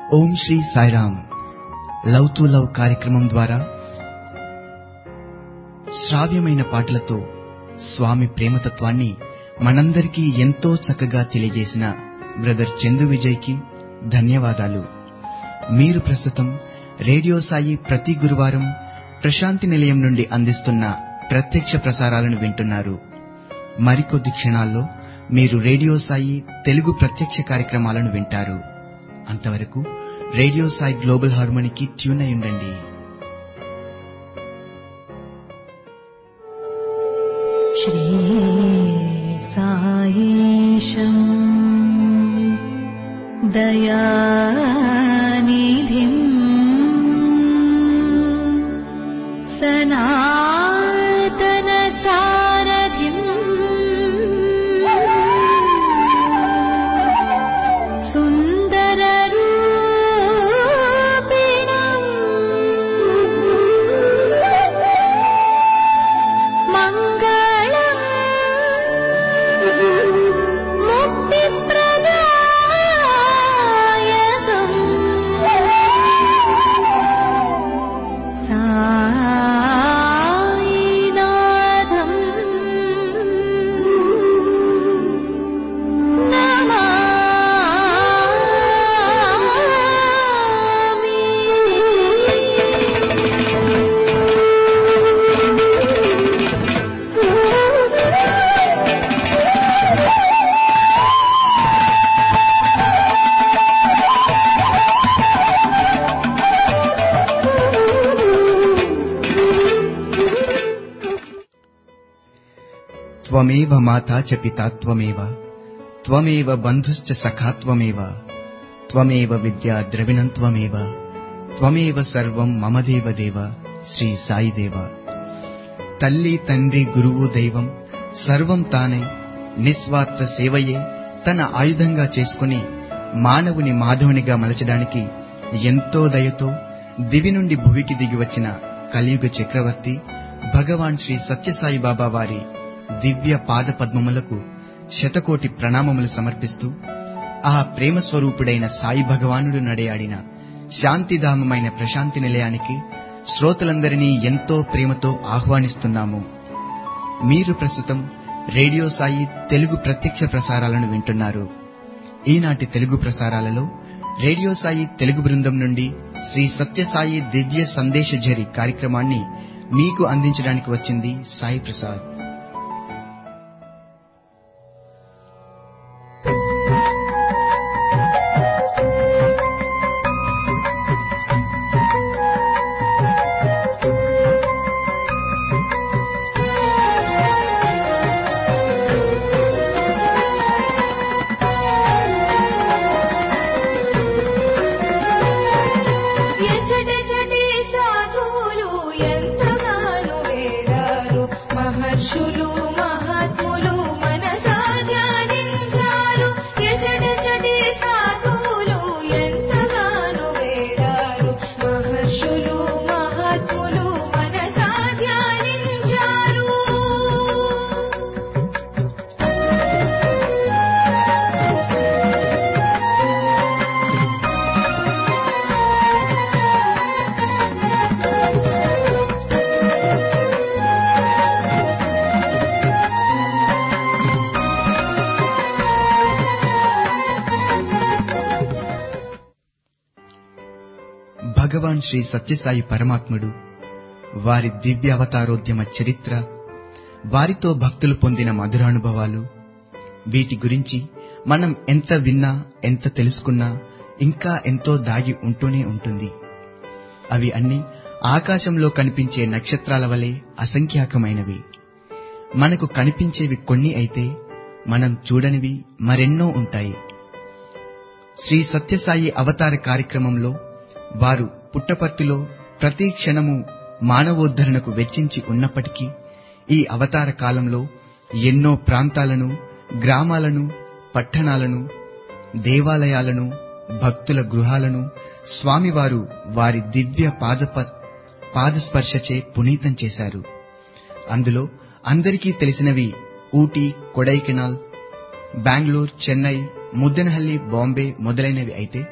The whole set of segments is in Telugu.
Om Shri Sairam love to love కార్యక్రమం ద్వారా శ్రావ్యమైన పాటలతో స్వామి ప్రేమతత్వాన్ని మనందరికీ ఎంతో చక్కగా తెలియజేసిన బ్రదర్ చందు విజయ్కి ధన్యవాదాలు మీరు ప్రస్తుతం రేడియో సాయి ప్రతి గురువారం ప్రశాంతి నిలయం నుండి అందిస్తున్న ప్రత్యక్ష ప్రసారాలను వింటున్నారు మరికొద్ది క్షణాల్లో మీరు రేడియో సాయి తెలుగు ప్రత్యక్ష కార్యక్రమాలను వింటారు అంతవరకు రేడియో సాయి గ్లోబల్ హార్మోనికి ట్యూన్ అయి ఉండండి श्रीसायीशम् दयानिधिम् सनातनसारथिम् सुन्दररूपिणम् मङ्गलम् मुक्तिप्रदायकम् सायिनाथम् త్వమేవ మాతా చ పితా త్వమేవ త్వమేవ బంధుశ్చ సఖా త్వమేవ త్వమేవ విద్యా ద్రవిణం త్వమేవ త్వమేవ సర్వం మమ దేవ దేవ శ్రీ సాయి దేవ తల్లి తండ్రి గురువు దైవం సర్వం తానే నిస్వార్థ సేవయే తన ఆయుధంగా చేసుకుని మానవుని మాధవునిగా మలచడానికి ఎంతో దయతో దివి నుండి భువికి దిగి వచ్చిన కలియుగ చక్రవర్తి భగవాన్ శ్రీ సత్యసాయి బాబా వారి దివ్య పాద పద్మములకు శతకోటి ప్రణామములు సమర్పిస్తూ ఆ ప్రేమ స్వరూపుడైన సాయి భగవానుడు నడయాడిన శాంతిధామమైన ప్రశాంతి నిలయానికి శ్రోతలందరినీ ఎంతో ప్రేమతో ఆహ్వానిస్తున్నాము మీరు ప్రస్తుతం రేడియో సాయి తెలుగు ప్రత్యక్ష ప్రసారాలను వింటున్నారు ఈనాటి తెలుగు ప్రసారాలలో రేడియో సాయి తెలుగు బృందం నుండి శ్రీ సత్యసాయి దివ్య సందేశ జరి కార్యక్రమాన్ని మీకు అందించడానికి వచ్చింది సాయి ప్రసాద్ ఎచ్చటెచ్చటి సాధువులు ఎంతగానో వేడారు మహర్షులు మహాత్ములు మనసా ధ్యానించారు ఎచ్చటెచ్చటి సాధువులు ఎంతగానో వేడారు మహర్షులు మహాత్ములు మనసా ధ్యానించారు భగవాన్ శ్రీ సత్యసాయి పరమాత్ముడు వారి దివ్య అవతారోద్యమ చరిత్ర వారితో భక్తులు పొందిన మధురానుభవాలు వీటి గురించి మనం ఎంత విన్నా ఎంత తెలుసుకున్నా ఇంకా ఎంతో దాగి ఉంటూనే ఉంటుంది అవి అన్ని ఆకాశంలో కనిపించే నక్షత్రాల వలె అసంఖ్యాకమైనవి మనకు కనిపించేవి కొన్ని అయితే మనం చూడనివి మరెన్నో ఉంటాయి శ్రీ సత్యసాయి అవతార కార్యక్రమంలో వారు పుట్టపర్తిలో ప్రతి క్షణము మానవోద్ధరణకు వెచ్చించి ఉన్నప్పటికీ ఈ అవతార కాలంలో ఎన్నో ప్రాంతాలను గ్రామాలను పట్టణాలను దేవాలయాలను భక్తుల గృహాలను స్వామివారు వారి దివ్య పాదప పాదస్పర్శచే పునీతం చేశారు అందులో అందరికీ తెలిసినవి ఊటీ కొడైకెనాల్ బెంగళూరు చెన్నై ముద్దనహల్లి బాంబే మొదలైనవి అయితే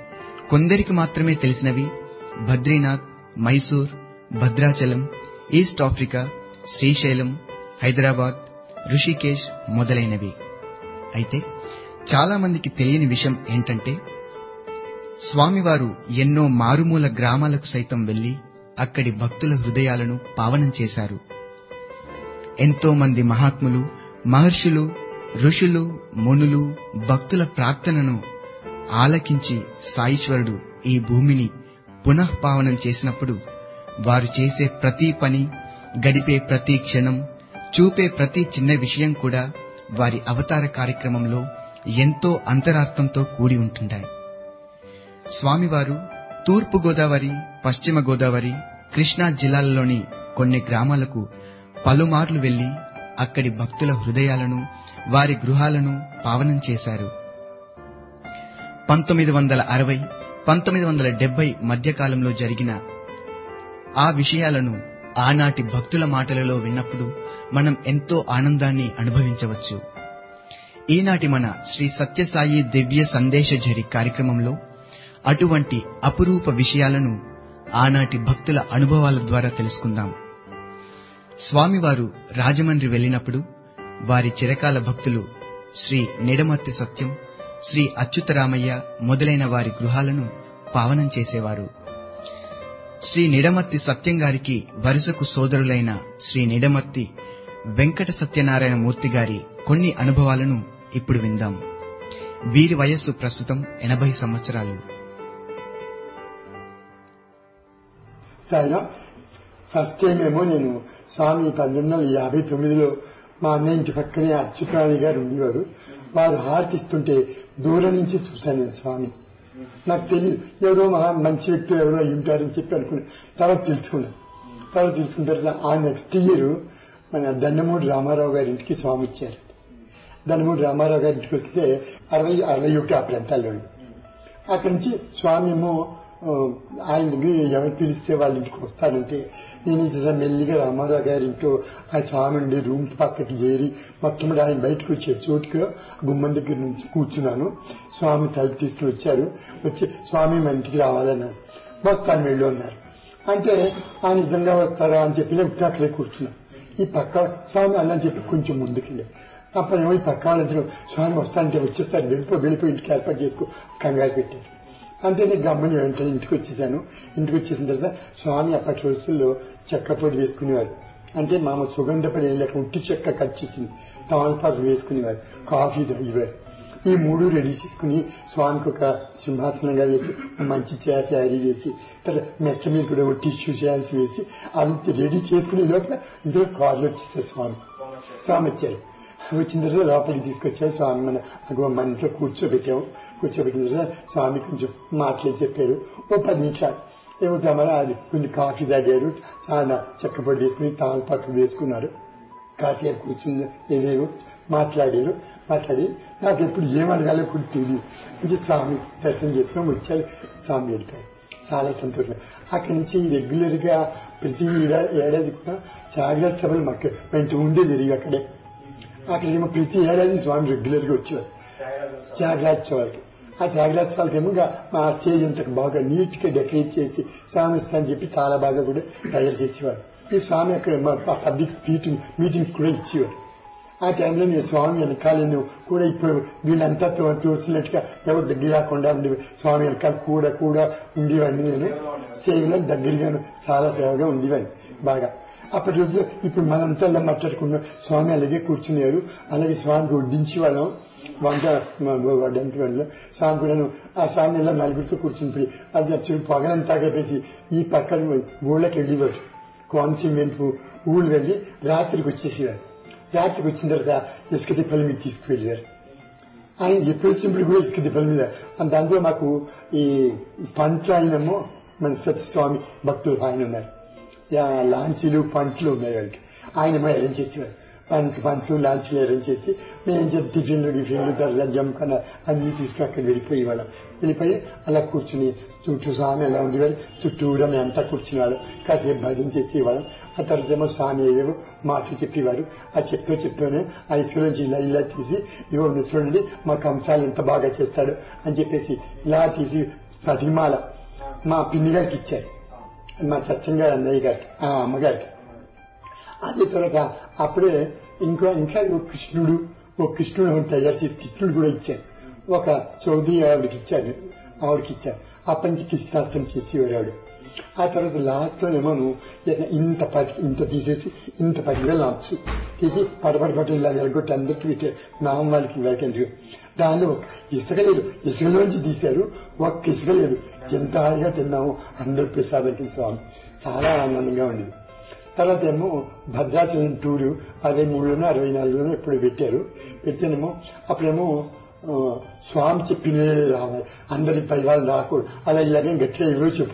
కొందరికి మాత్రమే తెలిసినవి బద్రీనాథ్ మైసూర్ భద్రాచలం ఈస్ట్ ఆఫ్రికా శ్రీశైలం హైదరాబాద్ ఋషికేశ్ మొదలైనవి అయితే చాలా మందికి తెలియని విషయం ఏంటంటే స్వామివారు ఎన్నో మారుమూల గ్రామాలకు సైతం వెళ్లి అక్కడి భక్తుల హృదయాలను పావనం చేశారు ఎంతో మంది మహాత్ములు మహర్షులు ఋషులు మునులు భక్తుల ప్రార్థనను ఆలకించి సాయిశ్వరుడు ఈ భూమిని పునఃపావనం చేసినప్పుడు వారు చేసే ప్రతి పని గడిపే ప్రతి క్షణం చూపే ప్రతి చిన్న విషయం కూడా వారి అవతార కార్యక్రమంలో ఎంతో అంతరార్థంతో కూడి ఉంటుంటాయి స్వామివారు తూర్పు గోదావరి పశ్చిమ గోదావరి కృష్ణా జిల్లాలలోని కొన్ని గ్రామాలకు పలుమార్లు వెళ్లి అక్కడి భక్తుల హృదయాలను వారి గృహాలను పావనం చేశారు పంతొమ్మిది వందల అరవై పంతొమ్మిది వందల డెబ్బై మధ్యకాలంలో జరిగిన ఆ విషయాలను ఆనాటి భక్తుల మాటలలో విన్నప్పుడు మనం ఎంతో ఆనందాన్ని అనుభవించవచ్చు ఈనాటి మన శ్రీ సత్యసాయి దివ్య సందేశఝరి కార్యక్రమంలో అటువంటి అపురూప విషయాలను ఆనాటి భక్తుల అనుభవాల ద్వారా తెలుసుకుందాం స్వామివారు రాజమండ్రి వెళ్ళినప్పుడు వారి చిరకాల భక్తులు శ్రీ నిడమర్తి సత్యం శ్రీ అచ్యుతరామయ్య మొదలైన వారి గృహాలను పావనం చేసేవారు శ్రీ నిడమర్తి సత్యం గారికి వరుసకు సోదరులైన శ్రీ నిడమర్తి వెంకట సత్యనారాయణ మూర్తి గారి కొన్ని అనుభవాలను ఇప్పుడు విందాం వీరి వయస్సు ప్రస్తుతం ఎనభై సంవత్సరాలు సాయిరాం ఫస్ట్ టైం ఏమో నేను స్వామి పంతొమ్మిది వందల యాభై తొమ్మిదిలో మా అన్న ఇంటి పక్కనే అచ్యుతరాణి గారు ఉండేవారు వారు హారతిస్తుంటే దూరం నుంచి చూశాను నేను స్వామి నాకు తెలియదు ఎవరో మహా మంచి వ్యక్తి ఎవరో అయి ఉంటారని చెప్పి అనుకున్నా తర్వాత తెలుసుకున్నాను తర్వాత తెలుసుకున్న తర్వాత ఆ నెక్స్ట్ ఇయర్ మన దండమూడి రామారావు గారి ఇంటికి స్వామి వచ్చారు దండమూడి రామారావు గారి ఇంటికి వస్తే అరవై అరవై ఒకటి ఆ ప్రాంతాల్లో అక్కడి నుంచి స్వామి ఏమో ఆ, ఆయన దగ్గర ఎవరు పిలిస్తే వాళ్ళ ఇంటికి వస్తానంటే నేను ఇట్లా మెల్లిగా రామారావు గారి ఇంట్లో ఆ స్వామి ఉండే రూమ్ పక్కకి చేరి మొట్టమొదటి ఆయన బయటకు వచ్చే చోటుకు గుమ్మం దగ్గర నుంచి కూర్చున్నాను స్వామి తలుపు తీసుకుని వచ్చారు వచ్చి స్వామి మన ఇంటికి రావాలన్నారు వస్తాను వెళ్ళు అన్నారు అంటే ఆయన నిజంగా వస్తారా అని చెప్పి నేను అక్కడే కూర్చున్నాను ఈ పక్క స్వామి అలా అని చెప్పి కొంచెం ముందుకెళ్ళి అప్పుడేమో ఈ పక్క వాళ్ళందరూ స్వామి వస్తానంటే వచ్చేస్తారు వెళ్ళిపో వెళ్ళిపో ఇంటికి ఏర్పాటు చేసుకో కంగారు పెట్టారు అంతే నేను గమ్మని వెంటనే ఇంటికి వచ్చేసాను ఇంటికి వచ్చేసిన తర్వాత స్వామి అప్పటి రోజుల్లో చెక్క పొడి వేసుకునేవారు అంటే మామ సుగంధపడి లేక ఉట్టి చెక్క కట్ చేసింది తమలపాకు వేసుకునేవారు కాఫీ తాగేవారు ఈ మూడు రెడీ చేసుకుని స్వామికి ఒక సింహాసనంగా వేసి మంచి చే- శారీ వేసి తర్వాత మెట్ల మీద కూడా ఒక టిష్యూ శారీస్ వేసి అంత రెడీ చేసుకునే లోపల ఇందులో కార్లు వచ్చేసారు స్వామి స్వామి వచ్చారు వచ్చిన తర్వాత లోపలికి తీసుకొచ్చారు స్వామి మన అగో మన ఇంట్లో కూర్చోబెట్టాము కూర్చోబెట్టిన తర్వాత స్వామి కొంచెం మాటలు చెప్పారు ఓ పది నిమిషాలు ఏమవుతామని అది కొంచెం కాఫీ తాగారు చాలా చెక్కపొడి వేసుకుని తాళపాకులు వేసుకున్నారు కాసేపు కూర్చుని ఏవేవో మాట్లాడారు మాట్లాడి నాకు ఎప్పుడు ఏం అడగాలో కూడా తెలియదు అంటే స్వామి దర్శనం చేసుకొని వచ్చారు స్వామి వెళ్తారు చాలా సంతోషం అక్కడి నుంచి రెగ్యులర్ గా ప్రతి ఏడా- ఏడాది కూడా జాగ్రత్త సభలు మాకు వెంట ఉండే జరిగి అక్కడే అక్కడికేమో ప్రతి ఏడాది స్వామి రెగ్యులర్ గా వచ్చేవారు త్యాగరాజోత్సవాలకి ఆ త్యాగరాజోత్సవాలకేమో ఇంకా మా స్టేజ్ అంతా బాగా నీట్ గా డెకరేట్ చేసి స్వామి వస్తా అని చెప్పి చాలా బాగా కూడా తయారు చేసేవారు ఈ స్వామి అక్కడ మా పబ్లిక్ మీటింగ్ మీటింగ్స్ కూడా ఇచ్చేవారు ఆ టైంలో నేను స్వామి వెనకాల నేను కూడా ఇప్పుడు వీళ్ళంతా తో- చూస్తున్నట్టుగా ఎవరు దగ్గర రాకుండా ఉండే స్వామి వెనకాల కూడా కూడా ఉండేవాడిని నేను సేవలో దగ్గరగాను చాలా సేవగా ఉండేవాడిని బాగా అప్పటి రోజుల్లో ఇప్పుడు మనంతా ఇలా మాట్లాడుకున్నాం స్వామి అలాగే కూర్చునేవారు అలాగే స్వామికి వడ్డించి వాళ్ళం వంట వడ్డంటి వాళ్ళు స్వామి కూడా ఆ స్వామి ఇలా నలుగురితో కూర్చుని అది వచ్చి పొగలంతా కలిపేసి ఈ పక్కన ఊళ్ళకి వెళ్ళేవారు కోనసీమ ఊళ్ళు వెళ్ళి రాత్రికి వచ్చేసేవారు రాత్రికి వచ్చిన తర్వాత ఇసుక తిప్పల మీద తీసుకువెళ్ళారు ఆయన ఎప్పుడు వచ్చినప్పుడు కూడా ఇసుక తిప్పల మీద దాంతో మాకు ఈ పంటలు ఆయనమో మన సత్యస్వామి భక్తులు ఆయన ఉన్నారు యా, లాంచీలు పంటలు ఉన్నాయి వాళ్ళకి ఆయన అరేంజ్ చేసేవారు పంటలు పంటలు లాంచీలు అరేంజ్ చేసి మేము ఏం చెప్పి టిఫిన్లు టిఫిన్లు తర్వాత జంకన అన్ని తీసుకుని అక్కడ వెళ్ళిపోయి వాళ్ళం వెళ్ళిపోయి అలా కూర్చుని చుట్టూ స్వామి ఎలా ఉండేవారు చుట్టూరా మేమంతా కూర్చునేవాళ్ళం కాసేపు భజన చేసేవాళ్ళం ఆ తర్వాత ఏమో స్వామి ఏవేవో మాటలు చెప్పేవారు ఆ చెప్తూ చెప్తూనే ఆ ఇసుక నుంచి ఇలా ఇలా తీసి ఇవో చూడండి మా కంసాలు ఎంత బాగా చేస్తాడు అని చెప్పేసి ఇలా తీసి స్ఫటికమాల మా పిన్ని గారికి ఇచ్చారు మా సత్యం గారు అన్నయ్య గారికి ఆ అమ్మగారికి అదే తర్వాత అప్పుడే ఇంకా ఇంకా ఒక కృష్ణుడు ఒక కృష్ణుడు ఒకటి తయారు చేసి కృష్ణుడు కూడా ఇచ్చారు ఒక చౌదరి ఆవిడకి ఇచ్చారు ఆవిడకి ఇచ్చారు అప్పటి నుంచి కృష్ణాష్టం చేసేవారు ఆవిడ ఆ తర్వాత లాస్ట్ లో ఏమో ఇంత పది ఇంత తీసేసి ఇంత పదివేలు నచ్చు తీసి పడపడి పట్టు ఇలా నిలగొట్టి అందరికి పెట్టారు నామం వాళ్ళకి వాళ్ళకి దానిలో ఒక ఇసుక లేదు ఇసుకలోంచి తీశారు ఒక్క ఇసుక లేదు ఎంత హాయిగా తిన్నాము అందరూ ప్రసాదం స్వామి చాలా ఆనందంగా ఉండేది తర్వాత ఏమో భద్రాచలం టూరు అరవై మూడులోనో అరవై నాలుగులోనో ఎప్పుడు పెట్టారు పెడితేనేమో అప్పుడేమో ఆ, స్వామి చెప్పిన రావాలి అందరి పై వాళ్ళు రాకూడదు అలా ఇలాగే గట్టిగా ఇవ్వ చెప్పు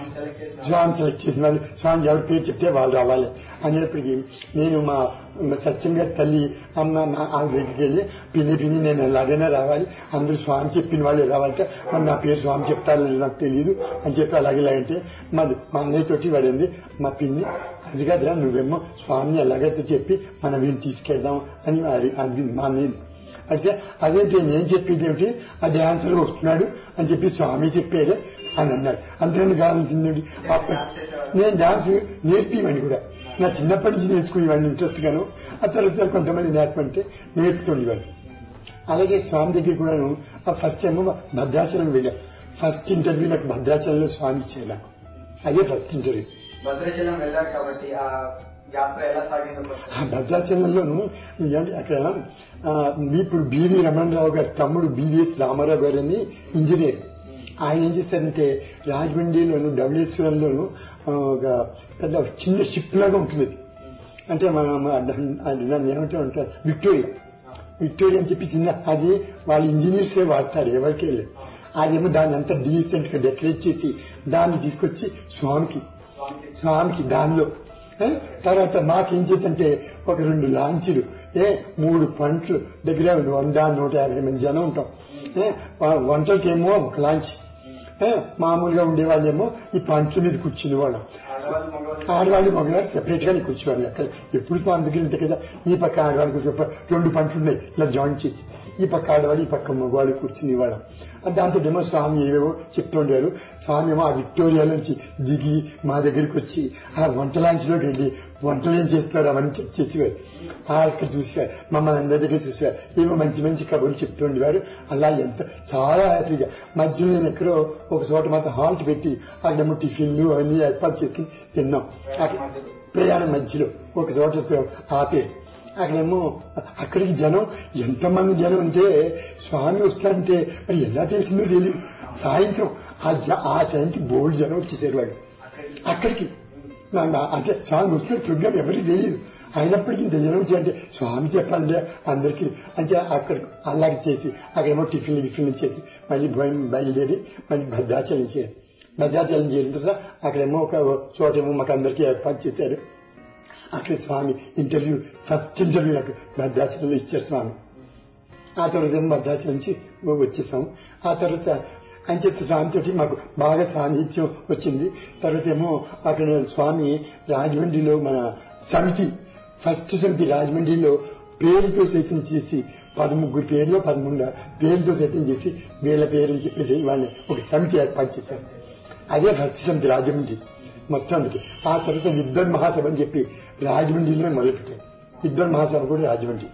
స్వామి సెలెక్ట్ చేసిన వాళ్ళు స్వామి ఎవరి పేరు చెప్తే వాళ్ళు రావాలి అనేప్పటికీ నేను మా మా సత్యం గారి తల్లి అమ్మ నా ఆ దగ్గరికి వెళ్ళి పిన్ని పిన్ని నేను ఎలాగైనా రావాలి అందరూ స్వామి చెప్పిన వాళ్ళు రావాలంటే మరి నా పేరు స్వామి చెప్తారో లేదో నాకు తెలియదు అని చెప్పి అలాగే ఇలాగంటే మా మా అన్నయ్య తోటి పడింది మా పిన్ని అది కదరా నువ్వేమో స్వామిని ఎలాగైతే చెప్పి మనం వీడిని తీసుకెళ్దాం అని అడి- అడిగింది మా అన్నయ్య అయితే అదేంటి నేను చెప్పేది ఏమిటి ఆ డాన్సర్ వస్తున్నాడు అని చెప్పి స్వామి చెప్పారే అని అన్నాడు అంతేనా కావాల్సింది నేను డాన్స్ నేర్పివని కూడా నా చిన్నప్పటి నుంచి నేర్చుకునేవాడిని ఇంట్రెస్ట్ గాను ఆ తర్వాత కొంతమంది నేర్పంటే నేర్చుకునేవాడిని అలాగే స్వామి దగ్గర కూడాను ఆ ఫస్ట్ ఏమో భద్రాచలం వెళ్ళా ఫస్ట్ ఇంటర్వ్యూ నాకు భద్రాచలంలో స్వామి ఇచ్చారు నాకు అదే ఫస్ట్ ఇంటర్వ్యూ భద్రాచలం వెళ్ళారు కాబట్టి ఆ యాత్ర ఎలా సాగిందో ఆ కొంచెం భద్రాచలంలోను ఏంటి అక్కడ ఆ, ఇప్పుడు బివి రమణరావు గారి తమ్ముడు బివిఎస్ రామారావు గారు అని ఇంజనీర్ ఆయన ఏం చేస్తారంటే రాజమండ్రిలోను ధవళేశ్వరంలోను ఆ, ఒక పెద్ద చిన్న షిప్ లాగా ఉంటుంది అది. అంటే మనం దాన్ని- అది దాన్ని ఏమంటే ఉంటారు విక్టోరియా విక్టోరియా అని చెప్పి చిన్న అది వాళ్ళ ఇంజనీర్సే వాడతారు ఎవరికి వెళ్ళి అదేమో దాన్ని అంతా డీసెంట్ గా డెకరేట్ చేసి దాన్ని తీసుకొచ్చి స్వామికి స్వామికి స్వామికి దానిలో ఏ? తర్వాత మాకేం చేద్దంటే ఒక రెండు లాంచీలు ఏ మూడు పంట్లు దగ్గర వంద నూట యాభై మంది జనం ఉంటాం ఏ వా- వంటలకేమో ఒక లాంచ్ ఏ మామూలుగా ఉండేవాళ్ళేమో ఈ పంట్ల మీద కూర్చునే వాళ్ళం ఆడవాళ్ళు మగవాళ్ళు ఆడవాళ్ళు మగవాళ్ళు సెపరేట్ గానే కూర్చోవాలి అక్కడ ఎప్పుడు స్వామి దగ్గర ఇంత కదా ఈ పక్క ఆడవాళ్ళు కూర్చో రెండు పంటలు ఉన్నాయి ఇలా జాయిన్ చేసి ఈ పక్క ఆడవాళ్ళు ఈ పక్క మగవాళ్ళు కూర్చునేవాళ్ళం దాంతో ఏమో స్వామి ఏవేవో చెప్తుండారు స్వామి ఏమో ఆ విక్టోరియా నుంచి దిగి మా దగ్గరికి వచ్చి ఆ వంట లాంచ్లోకి వెళ్ళి వంటలు ఏం చేస్తారు అవన్నీ చెక్ చేసేవారు ఆ ఇక్కడ చూసేవారు మమ్మల్ని అందరి దగ్గర చూసేవారు ఏమో మంచి మంచి కబుర్లు చెప్తుండేవారు అలా ఎంత చాలా హ్యాపీగా మధ్యలో నేను ఎక్కడో ఒక చోట మాత్రం హాల్ట్ పెట్టి అక్కడేమో టిఫిన్లు అవన్నీ ఏర్పాటు చేసుకుని తిన్నాం అక్కడ ప్రయాణం మధ్యలో ఒక చోట ఆపేరు అక్కడేమో అక్కడికి జనం ఎంతమంది జనం ఉంటే స్వామి వస్తారంటే మరి ఎలా తెలిసిందో తెలియదు సాయంత్రం ఆ జ- ఆ టైంకి బోర్డు జనం వచ్చేసారు వాళ్ళు అక్కడికి నా- నా- అదే స్వామి వచ్చిన ప్రోగ్రామ్ ఎవరికి తెలియదు అయినప్పటికీ ఇంత జనం వచ్చి అంటే స్వామి చెప్పండి అందరికీ అంటే అక్కడ అలాగే చేసి అక్కడేమో టిఫిన్లు గిఫిన్లు చేసి మళ్ళీ భోజనం బయలుదేరి మళ్ళీ భద్రాచలం చేయాలి భద్రాచలం చేసిన తర్వాత అక్కడేమో ఒక చోటేమో మాకు అందరికీ ఏర్పాటు చేశారు అక్కడ స్వామి ఇంటర్వ్యూ ఫస్ట్ ఇంటర్వ్యూ నాకు భద్రాచలంలో ఇచ్చారు స్వామి ఆ తర్వాత ఏమో భద్రాచలం నుంచి వచ్చేసాం ఆ తర్వాత ఆయన చెప్పి స్వామితోటి మాకు బాగా సాన్నిధ్యం వచ్చింది తర్వాత ఏమో అక్కడ స్వామి రాజమండ్రిలో మన సమితి ఫస్ట్ సమితి రాజమండ్రిలో పేరుతో సైతం చేసి పదముగ్గురు పేర్లు పదమూడు పేర్లతో సైతం చేసి వీళ్ళ పేరుని చెప్పేసి వాళ్ళని ఒక సమితి ఏర్పాటు చేశారు అదే ఫస్ట్ సమితి రాజమండ్రి మొత్తానికి ఆ తర్వాత విద్వన్ మహాసభ అని చెప్పి రాజమండ్రిలో మొదలుపెట్టారు విద్వన్ మహాసభ కూడా రాజమండ్రి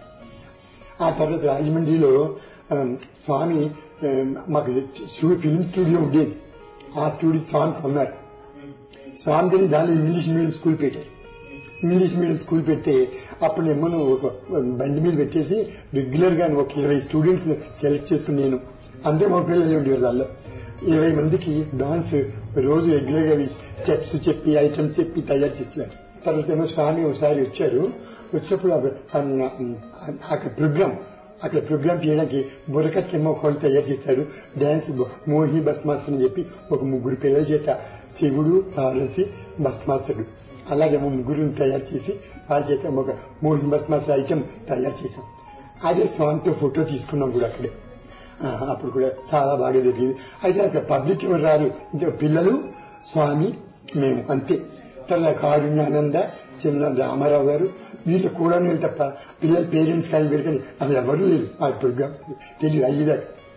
ఆ తర్వాత రాజమండ్రిలో ఆ, స్వామి ఆ, మాకు స్టూ- ఫిల్మ్ స్టూడియో ఉండేది ఆ స్టూడియో స్వామి కొన్నారు స్వామి కానీ దానిలో ఇంగ్లీష్ మీడియం స్కూల్ పెట్టారు ఇంగ్లీష్ మీడియం స్కూల్ పెడితే అప్పుడు ఏమో ఒక బండి మీద పెట్టేసి రెగ్యులర్ గా ఒక ఇరవై స్టూడెంట్స్ సెలెక్ట్ చేసుకుని నేను అందరూ మా పిల్లలు ఉండేవారు దానిలో ఇరవై మందికి డాన్స్ రోజు రెగ్యులర్ గా స్టెప్స్ చెప్పి ఐటమ్స్ చెప్పి తయారు చేసేవారు తర్వాత ఏమో స్వామి ఒకసారి వచ్చారు వచ్చినప్పుడు అక్కడ- అన్న- అక్కడ ప్రోగ్రామ్ అక్కడ ప్రోగ్రామ్ చేయడానికి బుర్రకత్కేమో ఒకళ్ళు తయారు చేశాడు డాన్స్ మోహి బస్ మాస్టర్ అని చెప్పి ఒక ముగ్గురు పిల్లల చేత శివుడు పార్వతి బస్ మాస్టర్డు అలాగేమో ముగ్గురిని తయారు చేసి వాళ్ళ చేత ఒక మోహి బస్ మాస్టర్ ఐటమ్ తయారు చేశాం అదే స్వామితో ఫోటో తీసుకున్నాం కూడా అక్కడే ఆ, అప్పుడు కూడా చాలా బాగా జరిగింది అయితే అక్కడ పబ్లిక్ ఎవరు రారు అంటే పిల్లలు స్వామి మేము అంతే తర్వాత కారుణ్యానంద చిన్న రామారావు గారు వీళ్ళు కూడా నేను తప్ప పిల్లల పేరెంట్స్ కానీ వీళ్ళు కానీ అసలు ఎవరు లేరు ఆ ప్రోగ్రామ్ తెలియదు అయ్యేదాకా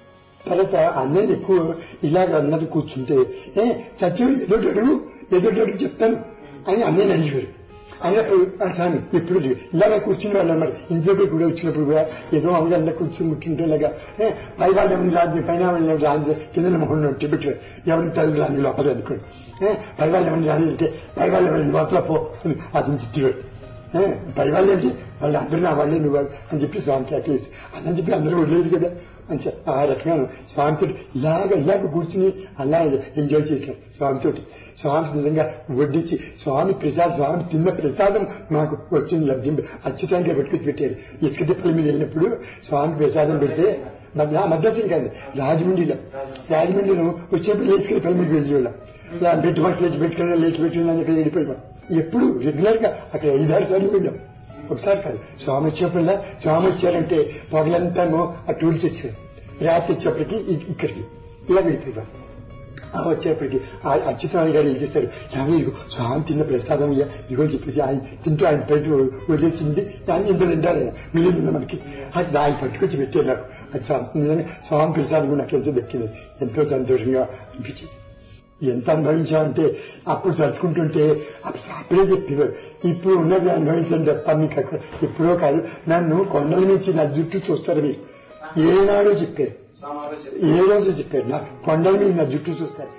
తర్వాత అన్నయ్య ఎక్కువ ఇలాగ అన్నది కూర్చుంటే ఏ సత్యం ఏదో అడుగు ఏదో అడుగు చెప్తాను అని అన్నయ్యని అడిగారు అయినప్పుడు "ఆ, స్వామి ఎప్పుడు లేదు. ఇలాగ కూర్చుని వాళ్ళు అన్నమాట ఇంట్లోకి కూడా వచ్చినప్పుడు కూడా ఏదో అవుగా అన్న కూర్చుని కూర్చుంటే ఇలాగా "ఏ, పై వాళ్ళు ఎవరిని రాదు పైన వాళ్ళని ఎవరు రాదు కింద మొహం నొట్టి పెట్టారు ఎవరిని తల్లి రాని లోపల అనుకోండి "ఏ, పై వాళ్ళు ఎవరిని రాని అంటే పై వాళ్ళు ఎవరిని లోపల పో అని అతను తిట్టివాడు "ఏ, పై వాళ్ళు ఏంటి వాళ్ళు అందరూ నా వాళ్ళే నువ్వు వాళ్ళు అని చెప్పి స్వామికి అట్లేసి అని చెప్పి అందరూ వదిలేదు కదా అని చెప్పి ఆ రకంగా స్వామితో ఇలాగ ఇలాగ కూర్చుని అలా ఎంజాయ్ చేశారు స్వామితోటి స్వామి నిజంగా వడ్డించి స్వామి ప్రసాదం స్వామి తిన్న ప్రసాదం మాకు వచ్చింది లబ్ధి అచ్యుతంగా పెట్టుకుని పెట్టారు ఇసుక తిప్పల మీద వెళ్ళినప్పుడు స్వామి ప్రసాదం పెడితే మధ్య మద్దతు కాదు రాజమండ్రిలో రాజమండ్రిలో వచ్చేప్పుడు ఇసుక తిప్పల మీద వెళ్ళేవాళ్ళం ఇలా బెడ్ బాక్స్ లేచి పెట్టుకున్నా లేచి పెట్టుకున్నా అని చెప్పి వెళ్ళిపోయాం ఎప్పుడు రెగ్యులర్ గా అక్కడ ఐదారు సార్లు వెళ్ళాం ఒకసారి కాదు స్వామి వచ్చేప్పుడల్లా స్వామి వచ్చారంటే పగలంతాను ఆ టూల్ చేశారు రాత్రి వచ్చేప్పటికి ఇ- ఇక్కడికి ఇలా వెళ్ళిపోయారు ఆ వచ్చేప్పటికి ఆ అచ్యుతరాణి గారు ఏం చేస్తారు "ఏమండి, ఇదిగో స్వామి తిన్న ప్రసాదం అయ్యా ఇదిగో అని చెప్పేసి ఆయన తింటూ ఆయన బయట వదిలేసింది దాన్ని ఇంత తింటారు ఆయన మిగిలింది మనకి అది ఆయన పట్టుకొచ్చి పెట్టారు నాకు అది స్వామి నిజంగా స్వామి ప్రసాదం కూడా నాకు ఎంతో దక్కింది ఎంతో సంతోషంగా అనిపించింది ఎంత అనుభవించామంటే అప్పుడు తలుచుకుంటుంటే అప్పుడు అప్పుడే చెప్పేవారు ఇప్పుడు ఉన్నది అనుభవించడం తప్ప మీకు అక్కడ ఎప్పుడో కాదు నన్ను కొండల నుంచి నా జుట్టు చూస్తారు మీరు ఏనాడో చెప్పారు స్వామివారు చెప్పారు. ఏ రోజు చెప్పారు నా కొండల మీద నా జుట్టు చూస్తారు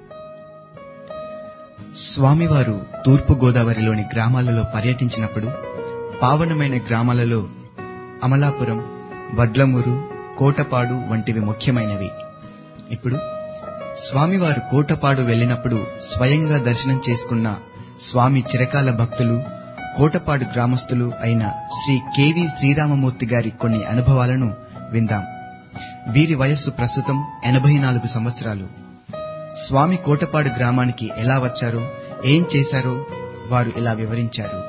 స్వామివారు తూర్పు గోదావరిలోని గ్రామాలలో పర్యటించినప్పుడు పావనమైన గ్రామాలలో అమలాపురం వడ్లమూరు కోటపాడు వంటివి ముఖ్యమైనవి ఇప్పుడు స్వామివారు కోటపాడు వెళ్ళినప్పుడు స్వయంగా దర్శనం చేసుకున్న స్వామి చిరకాల భక్తులు కోటపాడు గ్రామస్తులు అయిన శ్రీ కెవి శ్రీరామమూర్తి గారి కొన్ని అనుభవాలను విందాం వీరి వయస్సు ప్రస్తుతం ఎనభై నాలుగు సంవత్సరాలు స్వామి కోటపాడు గ్రామానికి ఎలా వచ్చారో ఏం చేశారో వారు ఇలా వివరించారు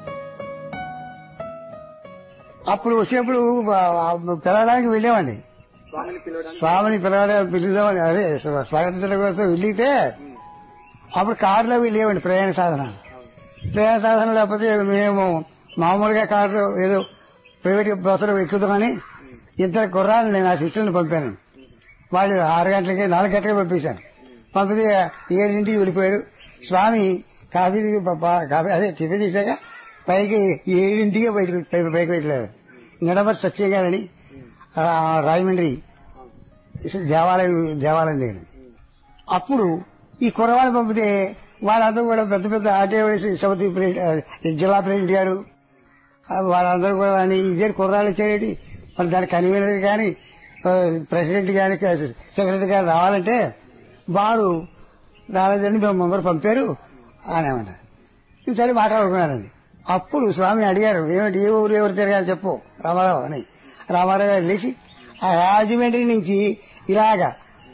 అప్పుడు వచ్చినప్పుడు పిలవడానికి వెళ్ళామండి స్వామిని పిలవడానికి స్వామిని పిలవడానికి పిలుద్దామని అదే స్వాగతించడం కోసం వెళ్ళితే అప్పుడు కారులో వెళ్ళేవండి ప్రయాణ సాధన ప్రయాణ సాధన లేకపోతే మేము మామూలుగా కారులో ఏదో ప్రైవేట్ బస్సులో ఎక్కుదామని ఇద్దరు కుర్రాలు నేను ఆ శిష్యులను పంపాను వాళ్ళు ఆరు గంటలకి నాలుగు గంటలకి పంపించాను పంపితే ఏడింటికి వెళ్ళిపోయారు స్వామి కాఫీ దిగి ప- కాఫీ అదే టిఫిన్ తీసాక పైకి ఏడింటికే బయటకు పై- పైకి వెళ్ళారు నిడమర్ సత్యం గారని ఆ, రాజమండ్రి దేవాలయం దేవాలయం దగ్గర అప్పుడు ఈ కుర్రవాళ్ళు పంపితే వాళ్ళందరూ కూడా పెద్ద పెద్ద ఆర్టీఓ సమితి ప్రెసిడెంట్ ఆ, జిల్లా ప్రెసిడెంట్ గారు ఆ, వాళ్ళందరూ కూడా అని ఇదే కుర్రాళ్ళు వచ్చారేటి మరి దాని కన్వీనర్ కానీ ఆ, ప్రెసిడెంట్ కానీ సెక్రటరీ గారు రావాలంటే వారు రాలేదని మేము ముందర పంపారు అనేమన్నారు సరే మాట్లాడుకున్నారండి అప్పుడు స్వామి అడిగారు ఏమిటి ఏ ఊరు ఎవరు తిరగాలి చెప్పు రామారావు అని రామారావు గారు లేచి ఆ రాజమండ్రి నుంచి ఇలాగా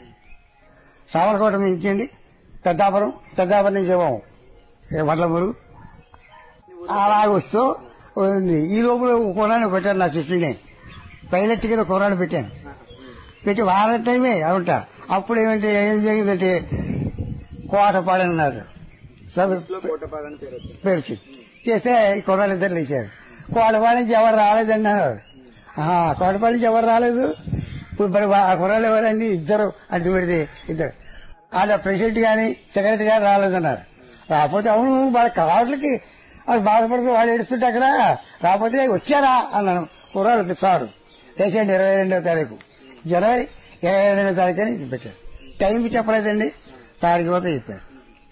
సామరకోట నుంచి అండి పెద్దాపురం పెద్దాపురం నుంచి ఏమో వడ్లమూరు అలాగ వస్తూ ఉంది. ఈ లోపల కురాన్ని పెట్టాను నా చెట్టుని పైలట్ కింద కురాన్ని పెట్టాను పెట్టి వారం టైమే అవుంటా అప్పుడు ఏమంటే ఏం జరిగిందంటే కోటపాడు అన్నారు చదువు కోటపాదని పేరు వచ్చింది పేరు వచ్చింది. చేస్తే ఈ కుర్రాళ్ళు ఇద్దరు లేచారు కోటపాడు నుంచి ఎవరు రాలేదండి అన్నారు ఆహా, కోటపాడు నుంచి ఎవరు రాలేదు ఇప్పుడు మరి వా- ఆ కుర్రాళ్ళు ఎవరండి ఇద్దరు అటు పెడితే ఇద్దరు వాళ్ళ ప్రెసిడెంట్ గాని సెక్రటరీ గాని రాలేదన్నారు రాకపోతే అవును వాళ్ళ కార్లకి వాళ్ళు బాధపడుతూ వాళ్ళు ఏడుస్తుంటే అక్కడ రాకపోతే వచ్చారా అన్నాను కుర్రాళ్ళు చాడు వేసేయండి ఇరవై రెండో తారీఖు జనవరి ఇరవై రెండో తారీఖు అని ఇది పెట్టారు టైం చెప్పలేదండి తారీఖు పోతే చెప్పారు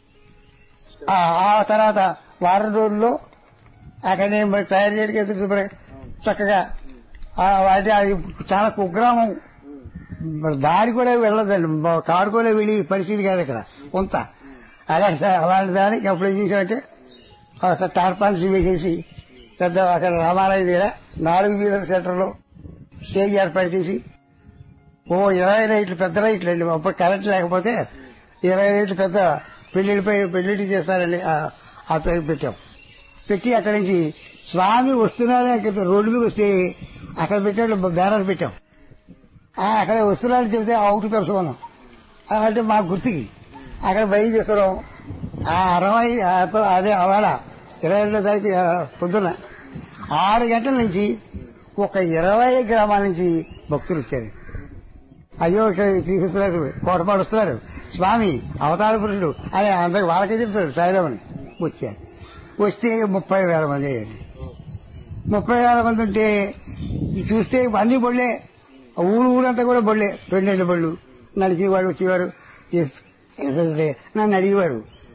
ఆ ఆ తర్వాత వారం రోజుల్లో అక్కడ నేను మరి తయారు చేయడానికి ఎదురు శుభ్ర చక్కగా ఆ వాటి అది చాలా కుగ్రామం మరి దారి కూడా వెళ్ళదండి మా- కారు కూడా వెళ్ళి పరిస్థితి కాదు ఇక్కడ కొంత అలాంటి అలాంటి దానికి అప్పుడు ఏం చేశామంటే టార్పాన్స్ వేసేసి పెద్ద అక్కడ రామాలయం దగ్గర నాలుగు వీధుల సెంటర్లో స్టేజ్ ఏర్పాటు చేసి ఓ ఇరవై లైట్లు పెద్ద లైట్లు అండి అప్పుడు కరెంట్ లేకపోతే ఇరవై లైట్లు పెద్ద పెళ్లిపై పెళ్లిటి చేస్తారండి ఆ- ఆ పేరు పెట్టాం పెట్టి అక్కడి నుంచి స్వామి వస్తున్నారని అక్కడ రోడ్డు మీద వస్తే అక్కడ పెట్టాడు బ్యానర్ పెట్టాం ఆ, అక్కడ వస్తున్నారని చెబితే అవుట్ పెరుచుకున్నాం ఆ, అంటే మా గుర్తుకి అక్కడ బయలు చేస్తున్నాం ఆ అరవై ఆ, అదే అవాడ ఇరవై రెండో తారీఖు ఆ, పొద్దున్న ఆరు గంటల నుంచి ఒక ఇరవై గ్రామాల నుంచి భక్తులు వచ్చారు అయ్యో ఇక్కడ తీసుకున్నారు కోటపాడు వస్తున్నారు స్వామి అవతార పురుషుడు అని అందరికి వాళ్ళకే చెప్తాడు సాయిరామని వచ్చారు వస్తే ముప్పై వేల మంది అయ్యారు ముప్పై వేల మంది ఉంటే ఇది చూస్తే అన్ని బొళ్ళే ఆ ఊరు ఊరంతా కూడా బొళ్ళే రెండేళ్ల బళ్ళు నడిచేవాడు వచ్చేవారు ఎస్- ఎస్ నన్ను అడిగేవారు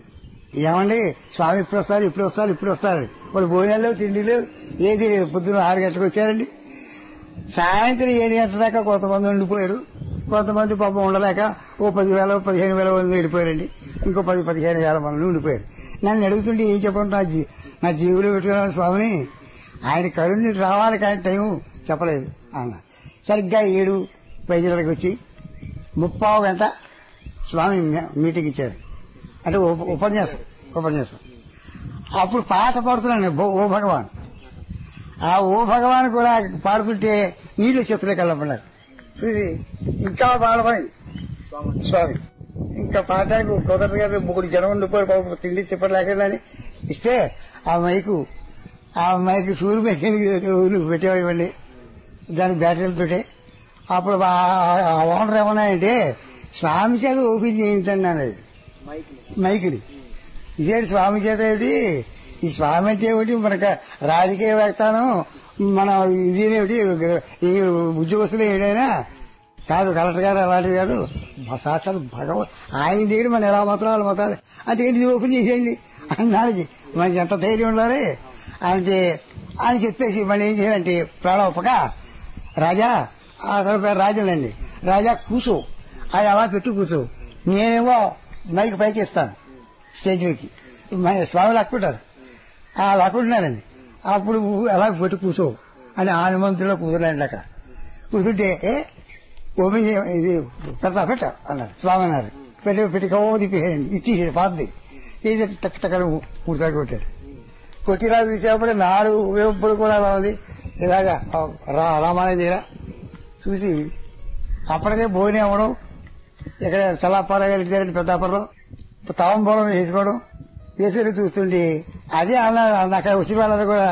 ఏమండి స్వామి ఇప్పుడు వస్తారు ఇప్పుడు వస్తారు ఇప్పుడు వస్తారు వాళ్ళు భోజనాలు తిండిలు ఏది లేదు పొద్దున ఆరు గంటలకు వచ్చారండి సాయంత్రం ఏడు గంటల దాకా కొంతమంది ఉండిపోయారు కొంతమంది పాపం ఉండలేక ఓ పదివేల పదిహేను వేల మంది వెళ్ళిపోయారండి ఇంకో పది పదిహేను వేల మంది ఉండిపోయారు నన్ను అడుగుతుంటే ఏం చెప్పండి నా జీ నా జీవులు పెట్టుకున్నాను స్వామిని ఆయన కరుణి రావాలి కానీ టైం చెప్పలేదు అన్న సరిగ్గా ఏడు పైజలకు వచ్చి ముప్పావు గంట స్వామి మీ- మీటింగ్ ఇచ్చారు అంటే ఉప- ఉపన్యాసం ఉపన్యాసం అప్పుడు పాట పాడుతున్నాను బో- ఓ భగవాన్ ఆ ఓ భగవాన్ కూడా పాడుతుంటే నీళ్ళు చెప్పులే కళ్ళపడ్డారు చూసి ఇంకా పాడమని స్వామి ఇంకా పాడడానికి కుదరదు కదా ముగ్గురు జనం ఉండిపోయి పాపం తిండి తిప్పలేకని ఇస్తే ఆ మైకు ఆ మైకు సూర్య మెకానిక్ పెట్టేవాడు ఇవ్వండి దాని బ్యాటరీలతోటే అప్పుడు ఆ- ఆ ఓనర్ ఏమన్నాయంటే స్వామి చేత ఓపెన్ చేయించండి అన్నది మైకుని ఇదేంటి స్వామి చేత ఏమిటి ఈ స్వామి అంటే ఏమిటి మనకు రాజకీయ వ్యక్తాను మన ఇదేమిటి ఈ ఉద్యోగస్తులు ఏదైనా కాదు కలెక్టర్ గారు అలాంటిది కాదు మా సాక్షాత్ భగవత్ ఆయన దగ్గర మన ఎలా మాత్రాలు మాత్రాలు అంటే ఇది ఓపెన్ చేసేయండి అన్నానికి మనకి ఎంత ధైర్యం ఉండాలి అంటే ఆయన చెప్పేసి మళ్ళీ ఏం చేయాలంటే ప్రాణోపక రాజా అక్కడ పేరు రాజులండి రాజా కూసో అది అలా పెట్టు కూర్చో నేనేమో మైక్ పైకి ఇస్తాను స్టేజ్ మీదకి మై- స్వామి లాక్కుంటారు ఆ లాక్కుంటున్నారండి అప్పుడు అలా పెట్టి కూర్చో అని హనుమంతులో కూర్చున్నాండి అక్కడ కూర్చుంటే ఏ ఓపెన్ చేయ- ఇది పెడతా పెట్ట అన్నారు స్వామి అన్నారు పెట్టి పెట్టి కవ్వ తిప్పేయండి ఇచ్చేసేది పాతది ఇది టక్ టక్కన మూడు సార్లు కొట్టారు కొట్టిరా తీసేటప్పుడు నాలుగు వేపుడు కూడా అలా ఉంది ఇలాగా రా రామాలయం దగ్గర చూసి అప్పటికే భోజనం అవ్వడం ఇక్కడ చల్లాపార గారి పెద్దాపురం తాంబూలం వేసుకోవడం వేసుకుని చూస్తుంటే అదే అన్నారు అక్కడ వచ్చిన వాళ్ళందరూ కూడా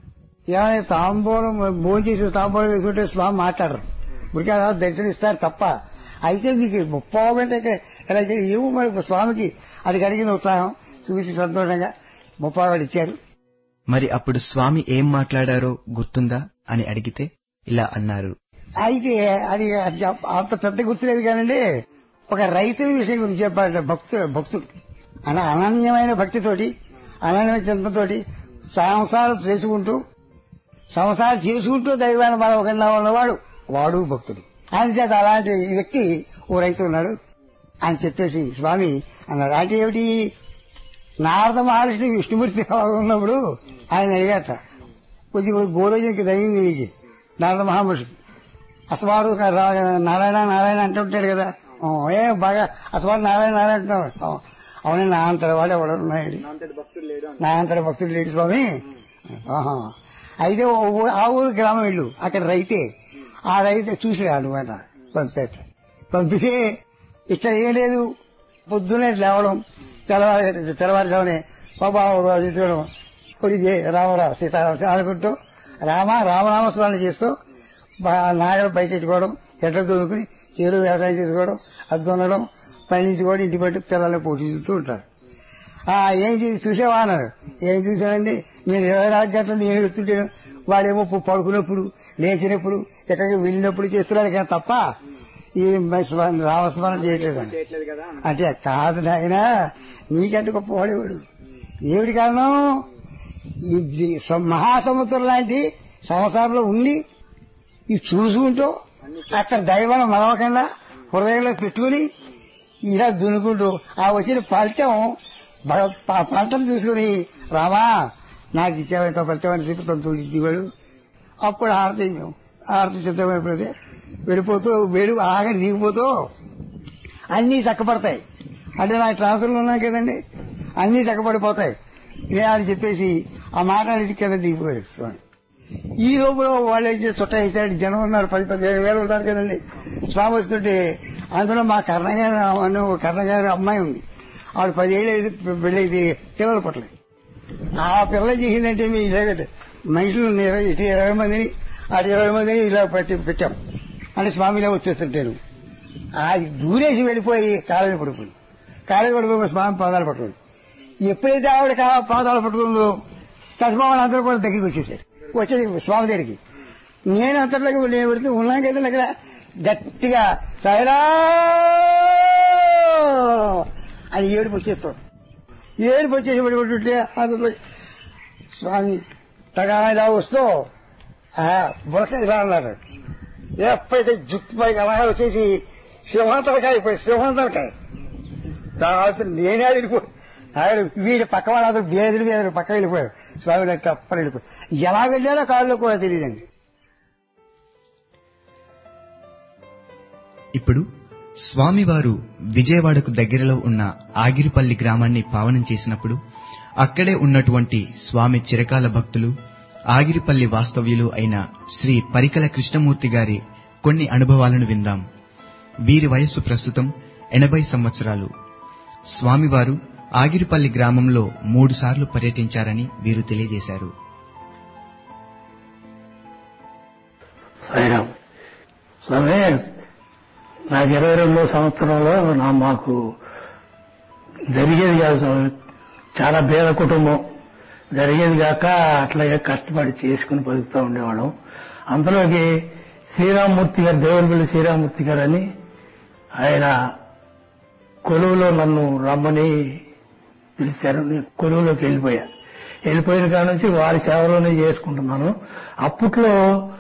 ఏమైనా తాంబూలం భోజనం చేసి తాంబూలం వేసుకుంటే స్వామి మాట్లాడరు ఉడికి అలా దర్శనిస్తారు తప్ప అయితే మీకు ముప్పావు గంట ఇక్కడ ఇలా చేసి ఏమో మరి స్వామికి అది కలిగిన ఉత్సాహం చూసి సంతోషంగా ముప్పావు గంట ఇచ్చారు మరి అప్పుడు స్వామి ఏం మాట్లాడారో గుర్తుందా అని అడిగితే ఇలా అన్నారు అయితే అది అది అంత పెద్ద గుర్తులేదు కానండి ఒక రైతుల విషయం గురించి చెప్పాడు భక్తుడు భక్తుడు అన అనన్యమైన భక్తితోటి అనన్యమైన చింతతోటి సంసారం చేసుకుంటూ సంసారం చేసుకుంటూ దైవాన్ని బలవకుండా ఉన్నవాడు వాడు భక్తుడు అందుచేత అలాంటి వ్యక్తి ఓ రైతు ఉన్నాడు అని చెప్పేసి స్వామి అన్నారు అంటే ఏమిటి నారద మహర్షిని విష్ణుమూర్తి ఉన్నప్పుడు ఆయన అడిగారట కొద్దిగా గోరోజునికి తగింది నీకు నారద మహామహర్షి అసవాడు నారాయణ నారాయణ అంటుంటాడు కదా ఓ, ఏ బాగా అసవాడు నారాయణ నారాయణ అంటున్నాడు ఓ, అవునే నా అంతటి వాడు ఎవడు ఉన్నాడు నా అంతటి భక్తుడు లేడు స్వామి ఆహా. అయితే ఓ ఊ- ఆ ఊరు గ్రామం ఇల్లు అక్కడ రైతే ఆ రైతే చూసి అనమాట పంపేట పంపితే ఇక్కడ ఏం లేదు పొద్దునే లేవడం తెల్లవారి తెల్లవారుజామునే బాబా తీసుకోవడం కొడికి రామరావు సీతారామ అనుకుంటూ రామ రామనామస్మరణ చేస్తూ నాగలు పైకెట్టుకోవడం ఎట్ల దొరుకుని చేరు వ్యవసాయం చేసుకోవడం అది దున్నడం పండించుకోవడం ఇంటి బట్టి పిల్లల్ని పోషిస్తూ ఉంటారు ఆ ఏం చేసి చూసేవా అన్నాడు ఏం చూశానండి నేను ఇరవై నాలుగు గంటలు నేను ఎత్తుంటాను వాడేమో పు- పడుకున్నప్పుడు లేచినప్పుడు ఎక్కడికి వెళ్ళినప్పుడు చేస్తున్నాడు కానీ తప్ప ఈ స్మ- రామస్మరణ చేయట్లేదు అంటే కాదు నాయన నీకంటే గొప్పవాడేవాడు ఏమిటి కారణం ఈ ది- స- మహాసముద్రం లాంటి సంవత్సరంలో ఉండి ఇది చూసుకుంటూ అక్కడ దైవం మరవకుండా హృదయంలో పెట్టుకుని ఇలా దునుకుంటూ ఆ వచ్చిన ఫలితం భ- ప- పంటను చూసుకుని రామా నాకు ఇచ్చేవంత ఫలితం అని చెప్పి సంతోషించేవాడు అప్పుడు ఆరతి మేము ఆరతి సిద్ధమైపోతే వెళ్ళిపోతూ వేడు ఆగని దిగిపోతూ అన్నీ చక్కబడతాయి అంటే నాకు ట్రాన్స్ఫర్లు ఉన్నాయి కదండి అన్నీ చక్కబడిపోతాయి నేను అని చెప్పేసి ఆ మాట అనేది కింద దిగిపోయాడు స్వామి ఈ లోపల వాళ్ళు ఏం చేసి చుట్ట ఇచ్చాడు జనం ఉన్నారు పది పదిహేను వేలు ఉన్నారు కదండి స్వామి వస్తుంటే అందులో మా కర్ణగారి అను కర్ణగారి అమ్మాయి ఉంది ఆవిడ పదిహేళ్ళు పెళ్ళైతే పిల్లలు పట్టలేదు ఆ పిల్ల చేసిందంటే మీ ఇలాగ మనుషులు ఇరవై ఇటు ఇరవై మందిని అటు ఇరవై మందిని ఇలా పెట్టి పెట్టాం అంటే స్వామి ఇలా వచ్చేస్తుంటాను ఆ దూరేసి వెళ్ళిపోయి కాళ్ళని పడుకుంది కాళ్ళని పడుకుని స్వామి పాదాలు పట్టుకుంది ఎప్పుడైతే ఆవిడ కా- పాదాలు పట్టుకుందో తస్మాన్ అందరూ కూడా దగ్గరికి వచ్చేసారు వచ్చేది స్వామి దగ్గరికి నేను అంతట్లోకి నేను పెడుతూ ఉన్నాం కదా అక్కడ గట్టిగా సైరా అని ఏడుపు వచ్చేస్తాం ఏడుపు వచ్చేసి పడిపోతుంటే అందులో స్వామి తగా ఇలా వస్తూ ఆ బురక ఇలా అన్నారు ఎప్పుడైతే జుట్టు పైకి అలా వచ్చేసి సింహాంతలకాయ పోయి సింహాంతలకాయ తర్వాత నేనే వెళ్ళిపోయి ఆయన వీడి పక్క వాళ్ళందరూ బేదులు మీద పక్క వెళ్ళిపోయారు స్వామి నాకు తప్పని వెళ్ళిపోయి ఎలా వెళ్ళారో కాళ్ళు కూడా తెలియదండి ఇప్పుడు స్వామివారు విజయవాడకు దగ్గరలో ఉన్న ఆగిరిపల్లి గ్రామాన్ని పావనం చేసినప్పుడు అక్కడే ఉన్నటువంటి స్వామి చిరకాల భక్తులు ఆగిరిపల్లి వాస్తవ్యులు అయిన శ్రీ పరికల కృష్ణమూర్తి గారి కొన్ని అనుభవాలను విందాం వీరి వయస్సు ప్రస్తుతం ఎనభై సంవత్సరాలు స్వామివారు ఆగిరిపల్లి గ్రామంలో మూడుసార్లు పర్యటించారని వీరు తెలియజేశారు సాయిరామ్ స్వామి నాకు ఇరవై రెండో సంవత్సరంలో నా మాకు జరిగేది కాదు స్వామి చాలా పేద కుటుంబం జరిగేది కాక అట్లాగే కష్టపడి చేసుకుని బతుకుతూ ఉండేవాళ్ళం అంతలోకి శ్రీరామూర్తి గారు దేవులపల్లి శ్రీరామూర్తి గారు అని ఆయన కొలువులో నన్ను రమ్మని పిలిచారు నేను కొలువులోకి వెళ్ళిపోయా వెళ్ళిపోయిన కాడ నుంచి వారి సేవలోనే చేసుకుంటున్నాను అప్పట్లో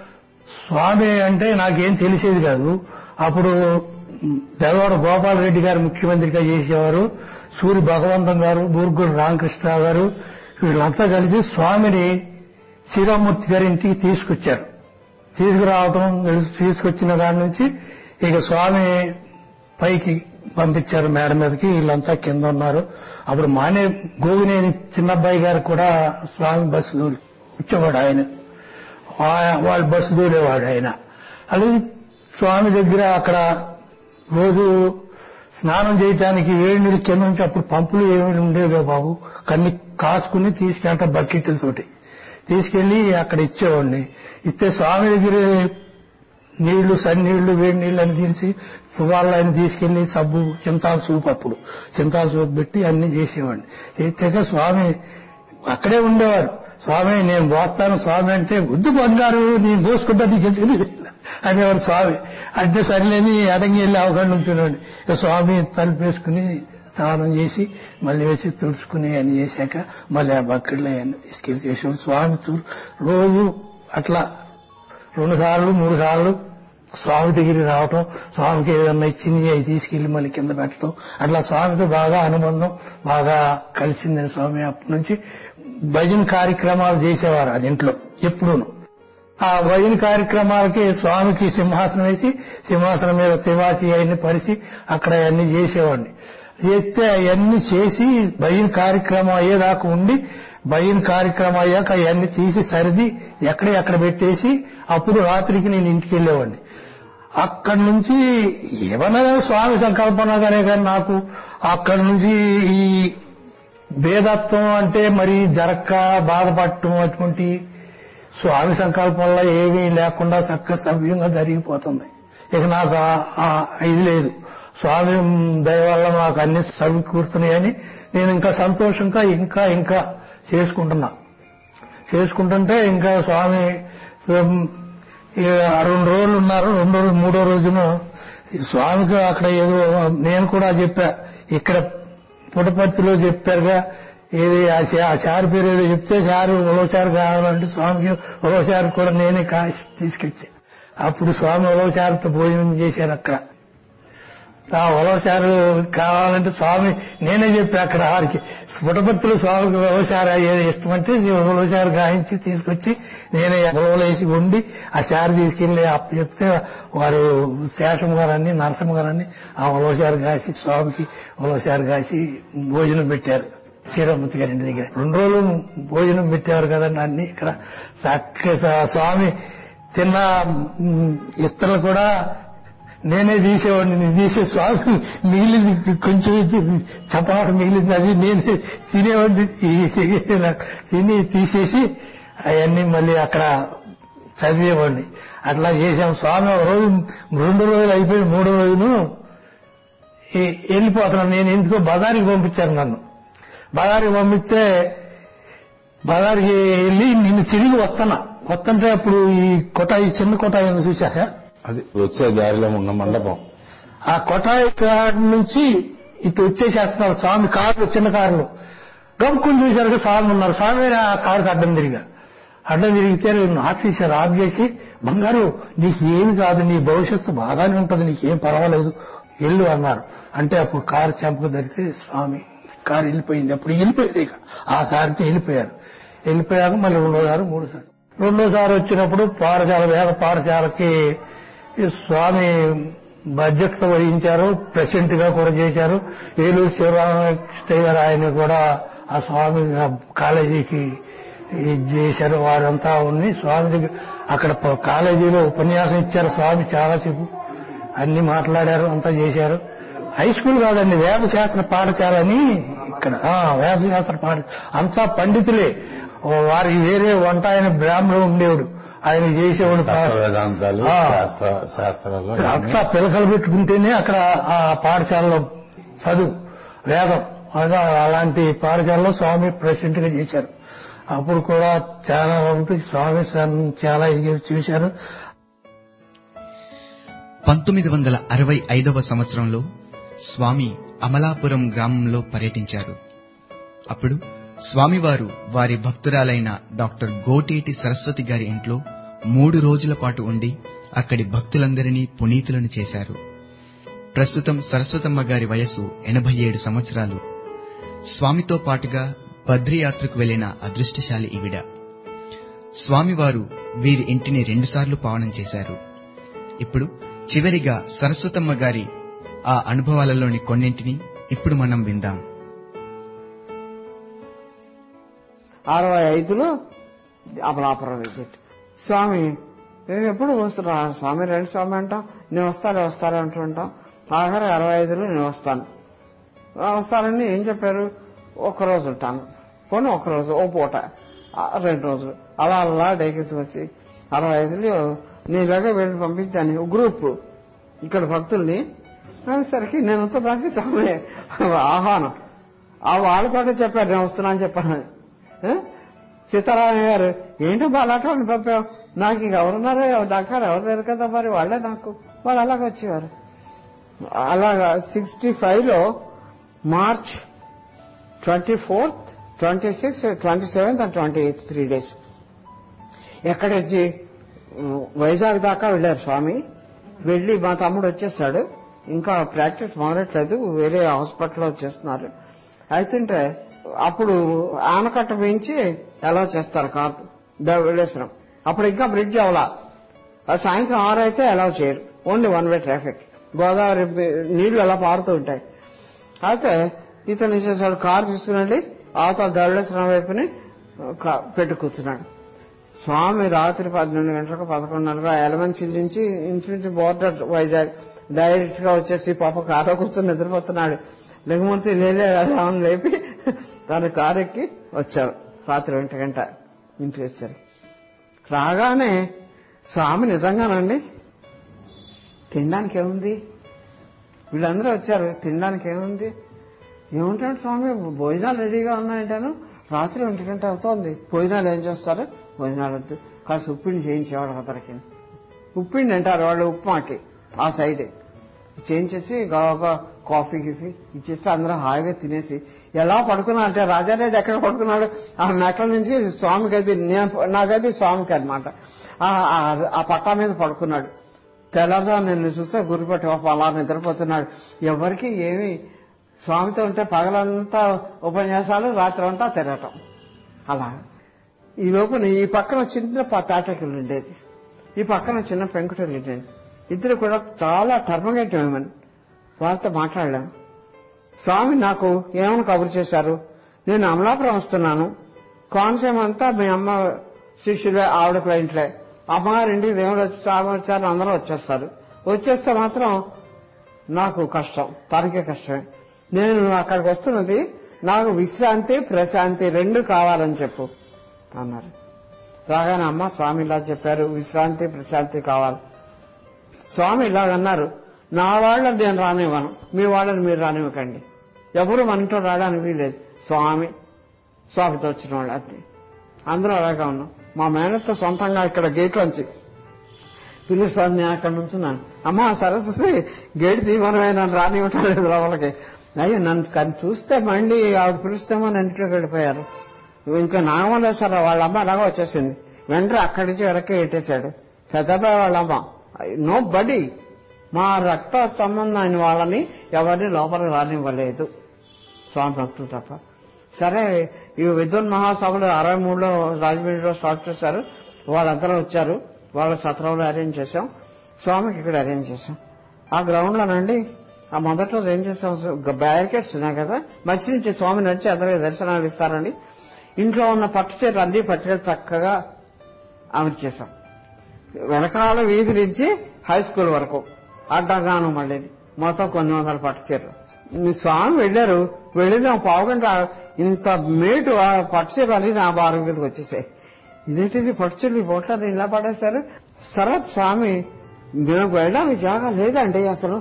స్వామి అంటే నాకేం తెలిసేది కాదు అప్పుడు బెలవాడ గోపాలరెడ్డి గారు ముఖ్యమంత్రిగా చేసేవారు సూరి భగవంతం గారు బూర్గుడు రామకృష్ణ గారు వీళ్ళంతా కలిసి స్వామిని శ్రీరామూర్తి గారి ఇంటికి తీసుకొచ్చారు తీసుకురావటం తీసుకొచ్చిన కాడి నుంచి ఇక స్వామి పైకి పంపించారు మేడ మీదకి వీళ్ళంతా కింద ఉన్నారు అప్పుడు మానే గోవినేని చిన్నబ్బాయి గారు కూడా స్వామి బస్సు వచ్చేవాడు ఆయన ఆ- వాళ్ళ బస్సు దూరేవాడు ఆయన అలాగే స్వామి దగ్గర అక్కడ రోజు స్నానం చేయటానికి వేడి నీళ్ళు కింద నుంచి అప్పుడు పంపులు ఏమి ఉండేవి బాబు కన్ని కాసుకుని తీసుకెళ్తా బకెట్లతోటి తీసుకెళ్లి అక్కడ ఇచ్చేవాడిని ఇస్తే స్వామి దగ్గర నీళ్లు సన్నీళ్లు వేడి నీళ్ళు అని తీసి తువాళ్ళని తీసుకెళ్లి సబ్బు చింతాల సూప్ అప్పుడు చింతాల సూప్ పెట్టి అన్ని చేసేవాడిని చేస్తే స్వామి అక్కడే ఉండేవారు స్వామి నేను పోస్తాను స్వామి అంటే వద్దు బంగారు నేను దోసుకుంటా నీకు ఎందుకు అనేవారు స్వామి అంటే సరిలేని అడంగి వెళ్ళి అవగాహన ఉంటున్నాడు ఇక స్వామి తలుపేసుకుని స్నానం చేసి మళ్ళీ వచ్చి తుడుచుకుని అన్ని చేశాక మళ్ళీ ఆ బకెట్లో అన్ని తీసుకెళ్లి చేసేవాడు స్వామి తూ- రోజు అట్లా రెండు సార్లు మూడు సార్లు స్వామి దగ్గరికి రావటం స్వామికి ఏదన్నా ఇచ్చింది అవి తీసుకెళ్లి మళ్ళీ కింద పెట్టడం అట్లా స్వామితో బాగా అనుబంధం బాగా కలిసిందని స్వామి అప్పటి నుంచి భజన కార్యక్రమాలు చేసేవారు అది ఇంట్లో ఎప్పుడూను ఆ భజన కార్యక్రమాలకి స్వామికి సింహాసనం వేసి సింహాసనం మీద తివాసి అవన్నీ పరిచి అక్కడ అవన్నీ చేసేవాడిని చేస్తే అవన్నీ చేసి భజన కార్యక్రమం అయ్యేదాకా ఉండి భజన కార్యక్రమం అయ్యాక అవన్నీ తీసి సరిది ఎక్కడ ఎక్కడ పెట్టేసి అప్పుడు రాత్రికి నేను ఇంటికి వెళ్ళేవాడిని అక్కడి నుంచి ఏమన్నా స్వామి సంకల్పనగానే కానీ నాకు అక్కడి నుంచి ఈ భేదత్వం అంటే మరి జరక్క బాధపడటం అటువంటి స్వామి సంకల్పంలో ఏమీ లేకుండా చక్క సవ్యంగా జరిగిపోతుంది ఇక నాకు ఆ- ఆ ఇది లేదు స్వామి దయ వల్ల నాకు అన్ని సమకూరుతున్నాయని నేను ఇంకా సంతోషంగా ఇంకా ఇంకా చేసుకుంటున్నా చేసుకుంటుంటే ఇంకా స్వామి ఉమ్, ఇక రెండు రోజులు ఉన్నారు రెండు రోజులు మూడో రోజున ఈ స్వామికి అక్కడ ఏదో నేను కూడా చెప్పా ఇక్కడ పుటపర్తిలో చెప్పారుగా ఏది ఆ చా- ఆ చారు పేరు ఏదో చెప్తే చారు ఉలవచారు కావాలంటే స్వామికి ఉలవచారు కూడా నేనే కాసి తీసుకొచ్చా అప్పుడు స్వామి ఉలవచారుతో భోజనం చేశారు అక్కడ ఆ ఉలవచారు కావాలంటే స్వామి నేనే చెప్పా అక్కడ వారికి పుటపత్తులు స్వామికి ఉలవచారు అయ్యేది ఇష్టమంటే ఉలవచారు గాయించి తీసుకొచ్చి నేనే ఉలవలేసి వండి ఆ చారు తీసుకెళ్లి అప్పు చెప్తే వారు శేషం గారని నరసింహ గారని ఆ ఉలవచారు కాసి స్వామికి ఉలవచారు కాసి భోజనం పెట్టారు శ్రీరామూర్తి గారి ఇంటి దగ్గర రెండు రోజులు భోజనం పెట్టేవారు కదండి అన్ని ఇక్కడ చక్కగా స్వామి తిన్న మ్, ఇస్తలు కూడా నేనే తీసేవాడిని నేను తీసే స్వామి మిగిలింది కొంచెం చపాటు మిగిలింది అది నేనే తినేవాడిని ఈ- తిని తీసేసి అవన్నీ మళ్ళీ అక్కడ చదివేవాడిని అట్లా చేశాం స్వామి ఒక రోజు రెండు రోజులు అయిపోయి మూడో రోజును ఈ- వెళ్ళిపోతున్నాను నేను ఎందుకో బజార్కి పంపించారు నన్ను బజార్కి పంపిస్తే బజార్కి వెళ్ళి నిన్ను తిరిగి వస్తున్నా వస్తుంటే అప్పుడు ఈ కొటాయి చిన్న కొటాయి ఉంది చూశాక అది వచ్చే దారిలో ఉన్న మండపం ఆ కొటాయి కారు నుంచి ఇటు వచ్చేసేస్తున్నారు స్వామి కార్లు చిన్న కార్లు గమ్ముకుని చూశారు స్వామి ఉన్నారు స్వామి ఆ కారుకి అడ్డం తిరిగా అడ్డం తిరిగితే నేను ఆఫ్ చేశారు ఆఫ్ చేసి బంగారు నీకు ఏమి కాదు నీ భవిష్యత్తు బాగానే ఉంటుంది నీకేం పర్వాలేదు వెళ్ళు అన్నారు అంటే అప్పుడు కారు చెంపకు ధరిస్తే స్వామి కారు వెళ్ళిపోయింది అప్పుడు వెళ్ళిపోయింది ఇక ఆ సారితో వెళ్ళిపోయారు వెళ్ళిపోయాక మళ్ళీ రెండోసారి మూడోసారి రెండోసారి వచ్చినప్పుడు పాఠశాల వేద పాఠశాలకి ఈ స్వామి బాధ్యత వహించారు ప్రెసిడెంట్ గా కూడా చేశారు ఏలూరు శివరామకృష్ణ గారు ఆయన కూడా ఆ స్వామి కాలేజీకి ఇది చేశారు వారంతా ఉండి స్వామి దగ్గర అక్కడ ప- కాలేజీలో ఉపన్యాసం ఇచ్చారు స్వామి చాలా చెప్పు అన్ని మాట్లాడారు అంతా చేశారు హై స్కూల్ కాదండి వేదశాస్త్ర పాఠశాల అని ఇక్కడ ఆ, వేదశాస్త్ర పాఠ అంతా పండితులే ఓ వారికి వేరే వంట ఆయన బ్రాహ్మణుడు ఉండేవాడు ఆయన చేసేవాడు తత్వ వేదాంతాలు ఆ. శాస్త్ర శాస్త్రాలు అంతా పిలకలు పెట్టుకుంటేనే అక్కడ ఆ పాఠశాలలో చదువు వేదం అలా అలాంటి పాఠశాలలో స్వామి ప్రెసిడెంట్ గా చేశారు అప్పుడు కూడా చాలా మంది స్వామి సన్- చాలా ఇది చూశారు పంతొమ్మిది వందల అరవై ఐదవ సంవత్సరంలో స్వామి అమలాపురం గ్రామంలో పర్యటించారు అప్పుడు స్వామివారు వారి భక్తురాలైన డాక్టర్ గోటేటి సరస్వతి గారి ఇంట్లో మూడు రోజుల పాటు ఉండి అక్కడి భక్తులందరినీ పునీతులను చేశారు ప్రస్తుతం సరస్వతమ్మ గారి వయసు ఎనభై ఏడు సంవత్సరాలు స్వామితో పాటుగా బద్రీయాత్రకు వెళ్లిన అదృష్టశాలి ఈవిడ స్వామివారు వీరి ఇంటిని రెండుసార్లు పావనం చేశారు ఇప్పుడు చివరిగా సరస్వతమ్మ గారి ఆ అనుభవాలలోని కొన్నింటిని ఇప్పుడు మనం విందాం అరవై ఐదులో అమలాపురం విజిట్ స్వామి మేము ఎప్పుడు వస్తున్నా స్వామి రండి స్వామి అంటాం నేను వస్తాలే వస్తాలే అంటుంటాం ఆఖరి అరవై ఐదులో నేను వస్తాను ఆ, వస్తానని ఏం చెప్పారు ఒక రోజు ఉంటాను పోనీ ఒక రోజు ఓ పూట ఆ, రెండు రోజులు అలా అలా డేకించి వచ్చి అరవై ఐదులో నీలాగా వెళ్ళి పంపించాను ఓ గ్రూప్ ఇక్కడ భక్తుల్ని అనేసరికి నేను దానికి స్వామి ఆహ్వానం ఆ వాళ్ళతోటే చెప్పారు నేను వస్తున్నా అని చెప్పాను ఏ? సీతారామయ్య గారు ఏంటో బాలాటోని పంపావు నాకు ఇంక ఎవరున్నారో డాక్టర్ ఎవరు లేరు కదా మరి వాళ్ళే నాకు వాళ్ళు అలాగ వచ్చేవారు అలాగా సిక్స్టీ ఫైవ్లో March twenty fourth twenty six twenty seventh and twenty eighth three days ఎక్కడొచ్చి వైజాగ్ దాకా వెళ్ళారు స్వామి వెళ్ళి మా తమ్ముడు వచ్చేసాడు ఇంకా ప్రాక్టీస్ మొదలట్లేదు వేరే హాస్పిటల్లో చేస్తున్నారు అయితే అప్పుడు ఆనకట్ట వేయించి ఎలా చేస్తారు కార్ వెళ్ళేసినాం అప్పుడు ఇంకా బ్రిడ్జ్ అవలా అది సాయంత్రం ఆరు అయితే అలౌ చేయరు only one way traffic Godavari బి- నీళ్లు అలా పారుతూ ఉంటాయి అయితే ఇతను ఏం చేశాడు కారు తీసుకుని వెళ్ళి అవతల ధవళేశ్వరం వైపుని కా- పెట్టి కూర్చున్నాడు స్వామి రాత్రి పన్నెండు గంటలకు పదకొండున్నరకు ఎలమంచి నుంచి ఇంచుమించు బోర్డర్ వైజాగ్ డైరెక్ట్ గా వచ్చేసి పాప కారు కూర్చొని నిద్రపోతున్నాడు లఘుమూర్తి లేలే అవును లేపి తన కారు ఎక్కి వచ్చారు రాత్రి ఒంటి గంట ఇంటికి వచ్చారు రాగానే స్వామి నిజంగానండి తినడానికి ఏముంది వీళ్ళందరూ వచ్చారు తినడానికి ఏముంది ఏముంటాడు స్వామి భోజనాలు రెడీగా ఉన్నాయంటాను రాత్రి ఒంటి గంట అవుతోంది భోజనాలు ఏం చేస్తారు భోజనాలు వద్దు కాస్త ఉప్పిని చేయించేవాడు అతనికి ఉప్పిండి అంటారు వాళ్ళు ఉప్మాకి ఆ సైడ్ చేయించేసి గవగా కాఫీ గిఫీ ఇచ్చేస్తే అందరూ హాయిగా తినేసి ఎలా పడుకున్నా అంటే రాజారెడ్డి ఎక్కడ పడుకున్నాడు ఆ మెట్ల నుంచి స్వామి గది నేను నా గది స్వామికి అనమాట ఆ పట్టా మీద పడుకున్నాడు తెల్లవారుజాము నిన్ను చూస్తే గురిపెట్టి పాపం అలా నిద్రపోతున్నాడు ఎవరికి ఏమి స్వామితో ఉంటే పగలంతా ఉపన్యాసాలు రాత్రి అంతా తిరగటం అలా ఈ లోపల ఈ పక్కన చిన్న ప- తాటకిల్లు ఉండేది ఈ పక్కన చిన్న పెంకుటిల్లు ఉండేది ఇద్దరు కూడా చాలా టర్మగేటివ్ విమెన్ వాళ్ళతో మాట్లాడాం స్వామి నాకు ఏమని కబురు చేశారు నేను అమలాపురం వస్తున్నాను కోనసీమ అంతా మీ అమ్మ శిష్యులే ఆవిడ క్లయింట్లే అమ్మగారి ఇంటికి దేవుడు వచ్చి స్వామి వచ్చారు అందరూ వచ్చేస్తారు వచ్చేస్తే మాత్రం నాకు కష్టం తనకే కష్టమే నేను అక్కడికి వస్తున్నది నాకు విశ్రాంతి ప్రశాంతి రెండు కావాలని చెప్పు అన్నారు రాగానే అమ్మ స్వామి ఇలా చెప్పారు విశ్రాంతి ప్రశాంతి కావాలి స్వామి ఇలాగన్నారు నా వాళ్ళని నేను రానివ్వను మీ వాళ్ళని మీరు రానివ్వకండి ఎవరు మన ఇంట్లో రావడానికి వీలేదు స్వామి స్వామితో వచ్చిన వాళ్ళు అంతే అందరూ అలాగే ఉన్నాం మా మేనత్తో సొంతంగా ఇక్కడ గేట్లోంచి పిలుస్తాను నేను అక్కడ నుంచున్నాను అమ్మ సరస్వతి గేట్ తీయమనమే నన్ను రానివ్వటం లేదు లోపలికి అయ్యో నన్ను కానీ చూస్తే మళ్ళీ ఆవిడ పిలుస్తేమో నన్ను ఇంట్లోకి వెళ్ళిపోయారు ఇంకా నాగమల్లేశ్వర వాళ్ళ అమ్మ అలాగా వచ్చేసింది వెంటనే అక్కడి నుంచి వెనక్కి ఎట్టేశాడు పెద్దబాయ్ వాళ్ళ అమ్మ నో బడి మా రక్త సంబంధం అయిన వాళ్ళని ఎవరిని లోపలికి రానివ్వలేదు స్వామి భక్తులు తప్ప సరే ఈ విద్యుత్ మహాసభలు అరవై మూడులో రాజమండ్రిలో స్టార్ట్ చేశారు వాళ్ళందరూ వచ్చారు వాళ్ళ సత్రంలో అరేంజ్ చేశాం స్వామికి ఇక్కడ అరేంజ్ చేశాం ఆ గ్రౌండ్ లోనండి ఆ మొదటి రోజు ఏం చేస్తాం బ్యారికేడ్స్ ఉన్నాయి కదా మధ్య నుంచి స్వామి నడిచి అందరికి దర్శనాలు ఇస్తారండి ఇంట్లో ఉన్న పట్టు చీరలు అన్ని పట్టుకెళ్ళి చక్కగా అమర్చేశాం వెనకాల వీధి నుంచి హై స్కూల్ వరకు అడ్డగాను మళ్ళీ మొత్తం కొన్ని వందల పట్టు చీరలు మీ స్వామి వెళ్ళారు వెళ్ళిన పావుగంట ఇంత మేటు ఆ పట్టు చీరలు అన్ని నా బారు మీదకి వచ్చేసాయి ఇదేంటిది పట్టు చీరలు ఈ బోట్లని ఇలా పడేశారు తర్వాత స్వామి మేము వెళ్ళడానికి జాగా లేదండి అసలు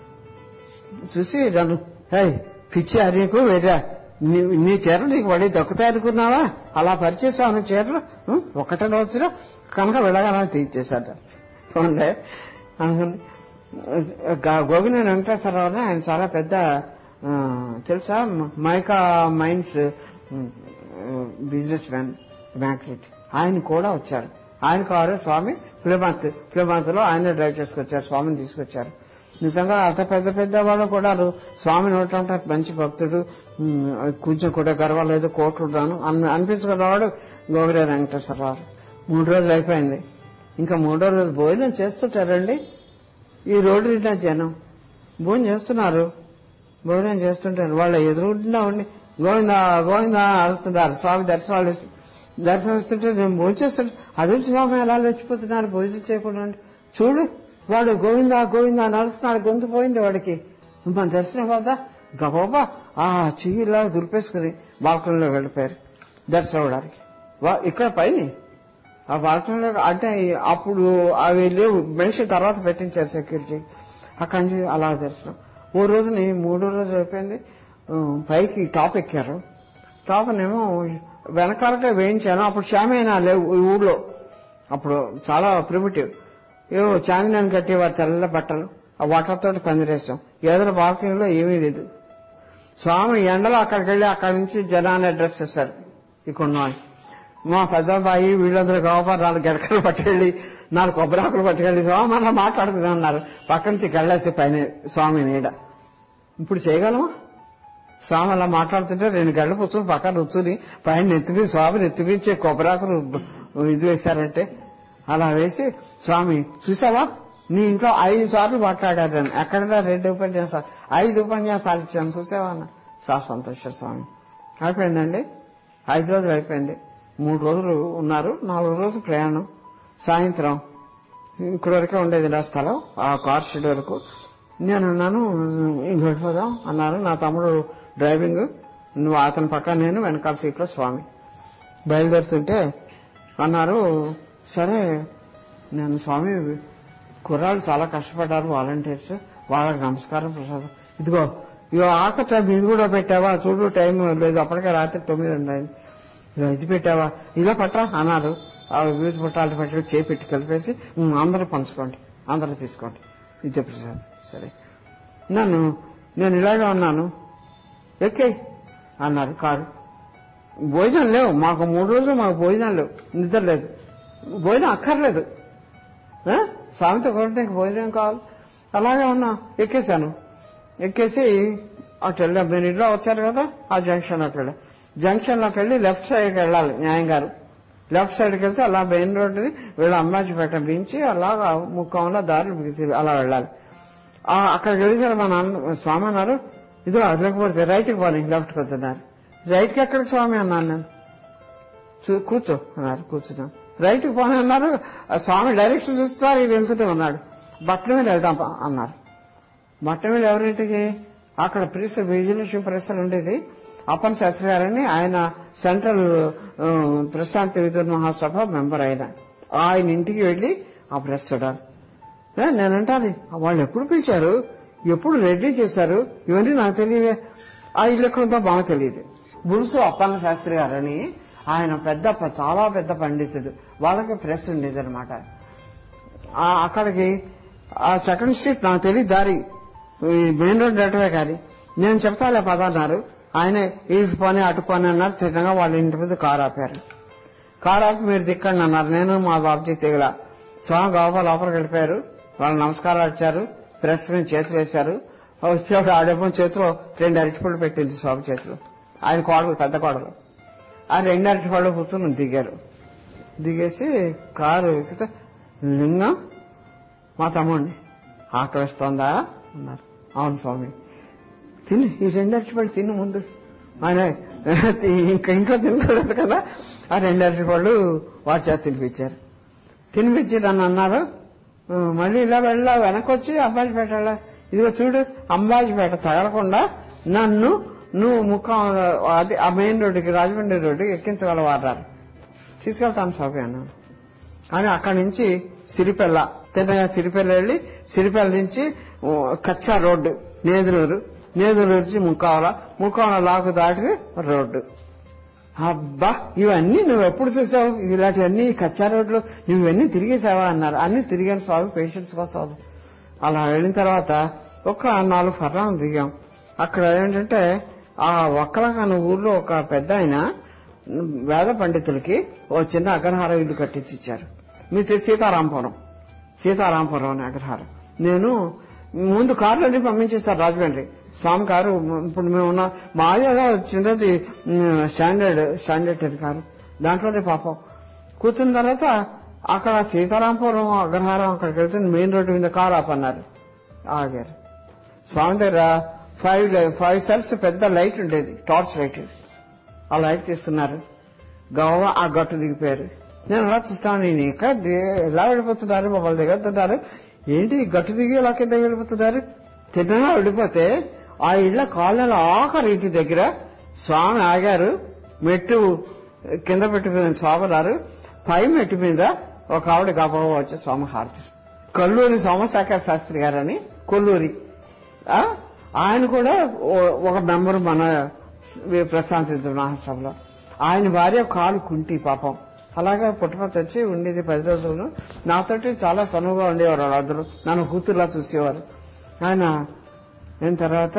చూసి నన్ను హే పిచ్చి నీకు వేరే నీ- నీ చీరలు నీకు పడి దక్కుతాయి అనుకున్నావా అలా పరిచేసావు నీ చీరలు ఉం? ఒకటే రోజున కనుక వెళ్ళగానే తీర్చేశాడు పోండే అనుకుని గా- గోగినేని వెంకటేశ్వరరావు అని ఆయన చాలా పెద్ద ఆ, తెలుసా mica mines business man magnet ఆయన కూడా వచ్చారు ఆయన కారు స్వామి ప్లెమంత్ ప్లెమంత్ లో ఆయన డ్రైవ్ చేసుకొచ్చారు స్వామిని తీసుకొచ్చారు నిజంగా అంత పెద్ద పెద్ద వాళ్ళు కూడా స్వామి నోటంటే మంచి భక్తుడు ఉమ్, కొంచెం కూడా గర్వాలేదు కోట్లు ఉన్నాను అనిపించుకున్నవాడు గోగిరే వెంకటేశ్వరరావు మూడు రోజులు అయిపోయింది ఇంకా మూడో రోజు భోజనం చేస్తుంటారండి ఈ రోడ్డు నిండా జనం భోజనం చేస్తున్నారు భోజనం చేస్తుంటారు వాళ్ళ ఎదురుగుండా ఉండి గోవిందా గోవిందా అరుస్తున్నారు స్వామి దర్శనాలు ఇస్తు- దర్శనం ఇస్తుంటే నేను భోజనం చేస్తుంటే అదే స్వామి ఎలా లేచిపోతున్నారు భోజనం చేయకుండా ఉండి. చూడు వాడు గోవిందా గోవిందా అని అరుస్తున్నాడు గొంతు పోయింది వాడికి మన దర్శనం కదా గబాబా ఆ చెయ్యిలా దులిపేసుకుని బాల్కనీలో వెళ్ళిపోయారు దర్శనం అవడానికి వా- ఇక్కడ పైన ఆ బాల్కనీలో అంటే అప్పుడు అవి లేవు మనిషి తర్వాత పెట్టించారు సెక్యూరిటీ అక్కడి నుంచి అలా దర్శనం ఓ రోజుని మూడో రోజు అయిపోయింది ఆ, పైకి టాప్ ఎక్కారు టాప్ నేమో వెనకాలకే వేయించాను అప్పుడు షామేనా లేవు ఈ ఊళ్ళో అప్పుడు చాలా ప్రిమిటివ్ ఏవో చాందినాన్ని కట్టేవారు తెల్ల బట్టలు ఆ వాటర్తో పందిరేసాం ఎదురు బాల్కనీలో ఏమీ లేదు స్వామి ఎండలో అక్కడికి వెళ్ళి అక్కడి నుంచి జనాన్ని అడ్రస్ చేశారు ఇక్కడ ఉన్నాయి మా పెద్దబాయి వీళ్ళందరూ గోపా నాలుగు గడకలు పట్టుకెళ్ళి నాలుగు కొబ్బరాకులు పట్టుకెళ్ళి స్వామి అలా మాట్లాడుతూనే ఉన్నారు పక్క నుంచి గళ్ళేసి పైన స్వామి నీడ ఇప్పుడు చేయగలమా స్వామి అలా మాట్లాడుతుంటే రెండు గళ్ళు పుచ్చులు పక్కన రుచ్చుని పైన నెత్తిమి స్వామి నెత్తిమించే కొబ్బరాకులు ఇది వేశారంటే అలా వేసి స్వామి చూసావా నీ ఇంట్లో ఐదు సార్లు మాట్లాడారు నేను ఎక్కడ రెండు ఉపన్యాసాలు ఐదు ఉపన్యాసాలు ఇచ్చాను చూసావా అన్న చాలా సంతోషం స్వామి అయిపోయిందండి ఐదు రోజులు అయిపోయింది మూడు రోజులు ఉన్నారు నాలుగు రోజులు ప్రయాణం సాయంత్రం ఇక్కడ వరకే ఉండేది నా స్థలం ఆ కార్ షెడ్ వరకు నేను అన్నాను ఇంక వెళ్ళిపోదాం అన్నారు నా తమ్ముడు డ్రైవింగ్ నువ్వు అతని పక్క నేను వెనకాల సీట్లో స్వామి బయలుదేరుతుంటే అన్నారు సరే నేను స్వామి కుర్రాళ్ళు చాలా కష్టపడ్డారు వాలంటీర్స్ వాళ్ళకి నమస్కారం ప్రసాదం ఇదిగో ఇగో ఆఖరి టైం ఇది కూడా పెట్టావా చూడు టైం లేదు అప్పటికే రాత్రి తొమ్మిది ఉండాలి ఇలా ఇది పెట్టావా ఇలా పట్టరా అన్నారు ఆ వివిధ పుట్టాలు పట్టి చేపెట్టి కలిపేసి "ఉమ్, అందరూ పంచుకోండి అందరూ తీసుకోండి ఇది ప్రసాద్ సరే నన్ను నేను ఇలాగే ఉన్నాను ఎక్కే అన్నారు కారు భోజనం లేవు మాకు మూడు రోజులు మాకు భోజనం లేవు నిద్ర లేదు భోజనం అక్కర్లేదు ఆ? స్వామితో కొడితే ఇంక భోజనం కావాలి అలాగే ఉన్నా ఎక్కేశాను ఎక్కేసి అటు వెళ్ళాం నేను ఇంట్లో వచ్చారు కదా ఆ జంక్షన్ అక్కడ జంక్షన్లోకి వెళ్ళి లెఫ్ట్ సైడ్కి వెళ్ళాలి న్యాయం గారు లెఫ్ట్ సైడ్కి వెళ్తే అలా మెయిన్ రోడ్డుని వీళ్ళ అమ్మాజిపేట బీంచి అలాగా ముఖంలో దారి బిగిసి అలా వెళ్ళాలి ఆ, అక్కడికి వెళ్ళేసారు మా నాన్న స్వామి అన్నారు ఇదిగో అది లేకపోతే రైట్కి పోనీ లెఫ్ట్కి వస్తున్నారు రైట్కి ఎక్కడికి స్వామి అన్నాను నేను చూ- కూర్చో అన్నారు కూర్చున్నాను రైట్కి పోనీ అన్నారు ఆ స్వామి డైరెక్షన్ చూస్తున్నారు ఇది వెళ్తుంటే ఉన్నాడు బట్టల మీద వెళ్దాం పా అన్నారు బట్టల మీద ఎవరింటికి అక్కడ ప్రెస్ విజయలక్ష్మి ప్రెస్ అని ఉండేది అప్పన్ శాస్త్రి గారని ఆయన సెంట్రల్ ఆ, ప్రశాంత్ విద్యుత్ మహాసభ మెంబర్ ఆయన ఆయన ఇంటికి వెళ్ళి ఆ ప్రెస్ చూడాలి ఏ, నేనంటాను వాళ్ళు ఎప్పుడు పిలిచారు ఎప్పుడు రెడీ చేశారు ఇవన్నీ నాకు తెలియవే ఆ ఇల్లు ఎక్కడ ఉందో బాగా తెలియదు బులుసు అప్పన్న శాస్త్రి గారని ఆయన పెద్ద ప- చాలా పెద్ద పండితుడు వాళ్ళకి ప్రెస్ ఉండేది అనమాట అక్కడికి ఆ సెకండ్ స్ట్రీట్ నాకు తెలియదు దారి ఈ మెయిన్ రోడ్ డేటవే కానీ నేను చెప్తాలే పద అన్నారు ఆయన ఇటు పోనీ అటు పోనీ అన్నారు తిన్నగా వాళ్ళ ఇంటి మీద కారు ఆపారు కారు ఆపి మీరు దిక్కండి అన్నారు నేను మా బాబుజీ తెగల స్వామి గోపాల లోపలికి వెళ్ళిపోయారు వాళ్ళు నమస్కారాలు ఇచ్చారు ప్రెస్ మీద చేతులు వేశారు వచ్చేప్పుడు ఆడేమో చేతిలో రెండు అరటిపళ్ళు పెట్టింది స్వామి చేతిలో ఆయన కోడలు పెద్ద కోడలు ఆ రెండు అరటిపళ్ళు కూర్చొని దిగారు దిగేసి కారు ఎక్కితే లింగం మా తమ్ముడిని ఆకలిస్తోందా అన్నారు అవును స్వామి తిని ఈ రెండు అరటిపళ్ళు తిను ముందు ఆయన ఇంకా ఇంట్లో తినకూడదు కదా ఆ రెండు అరటిపళ్ళు వాడి చేత తినిపించారు తినిపించి నన్ను అన్నారు "ఆ, మళ్ళీ ఇలా వెళ్ళా వెనక్కి వచ్చి అంబాజీపేట వెళ్ళా ఇదిగో చూడు అంబాజీపేట తగలకుండా నన్ను నువ్వు ముఖం అది ఆ మెయిన్ రోడ్డుకి రాజమండ్రి రోడ్డుకి ఎక్కించగలవారు తీసుకెళ్తాను స్వామి అన్నాను అని అక్కడి నుంచి సిరిపెల్ల తిన్నగా సిరిపెల్ల వెళ్ళి సిరిపెల్ల నుంచి ఉ, కచ్చా రోడ్డు నేదులూరు నేదులూరు నుంచి ముక్కావల ముక్కావల లాకు దాటి రోడ్డు అబ్బా ఇవన్నీ నువ్వు ఎప్పుడు చూసావు ఇలాంటివన్నీ కచ్చా రోడ్లు నువ్వు ఇవన్నీ తిరిగేసావా అన్నారు అన్ని తిరిగాను స్వామి పేషెంట్స్ కోసం అలా వెళ్ళిన తర్వాత ఒక నాలుగు ఫర్రాలు దిగాం అక్కడ ఏంటంటే ఆ ఒక్కలకాని ఊర్లో ఒక పెద్ద ఆయన వేద పండితులకి ఓ చిన్న అగ్రహారం ఇల్లు కట్టించి ఇచ్చారు మీరు తెలిసి సీతారాంపురం సీతారాంపురం అనే అగ్రహారం నేను ముందు కార్లన్నీ పంపించేశారు రాజమండ్రి స్వామి కారు ఇప్పుడు మేము ఉన్న మాది ఏదో చిన్నది ఉమ్, స్టాండర్డ్ స్టాండర్డ్ టెన్ కారు దాంట్లోనే పాపం కూర్చున్న తర్వాత అక్కడ సీతారాంపురం అగ్రహారం అక్కడికి వెళ్తే మెయిన్ రోడ్డు మీద కారు ఆపన్నారు ఆగారు స్వామి దగ్గర ఫైవ్ లై- ఫైవ్ సెల్స్ పెద్ద లైట్ ఉండేది టార్చ్ లైట్ ఆ లైట్ తీస్తున్నారు గవ్వ ఆ గట్టు దిగిపోయారు నేను అలా చూస్తాను నేను ఎక్కడ ది- ఎలా వెళ్ళిపోతున్నారు మమ్మల్ని దిగుతున్నారు ఏంటి ఈ గట్టు దిగి ఎలా కింద వెళ్ళిపోతున్నారు తిన్నగా వెళ్ళిపోతే ఆ ఇళ్ల కాలనీల ఆఖరి ఇంటి దగ్గర స్వామి ఆగారు మెట్టు కింద పెట్టిపోయిన స్వామి రారు పై మెట్టు మీద ఒక ఆవిడ గబగబా వచ్చి స్వామి హారతి కల్లూరి సోమశాఖర్ శాస్త్రి గారని కొల్లూరి ఆ? ఆయన కూడా ఓ- ఒక మెంబర్ మన ప్రశాంత్ మహాసభలో ఆయన భార్య కాలు కుంటి పాపం అలాగే పుట్టపతి వచ్చి ఉండేది పది రోజులు నాతోటి చాలా సనువుగా ఉండేవారు వాళ్ళందరూ నన్ను కూతురులా చూసేవారు ఆయన అయిన తర్వాత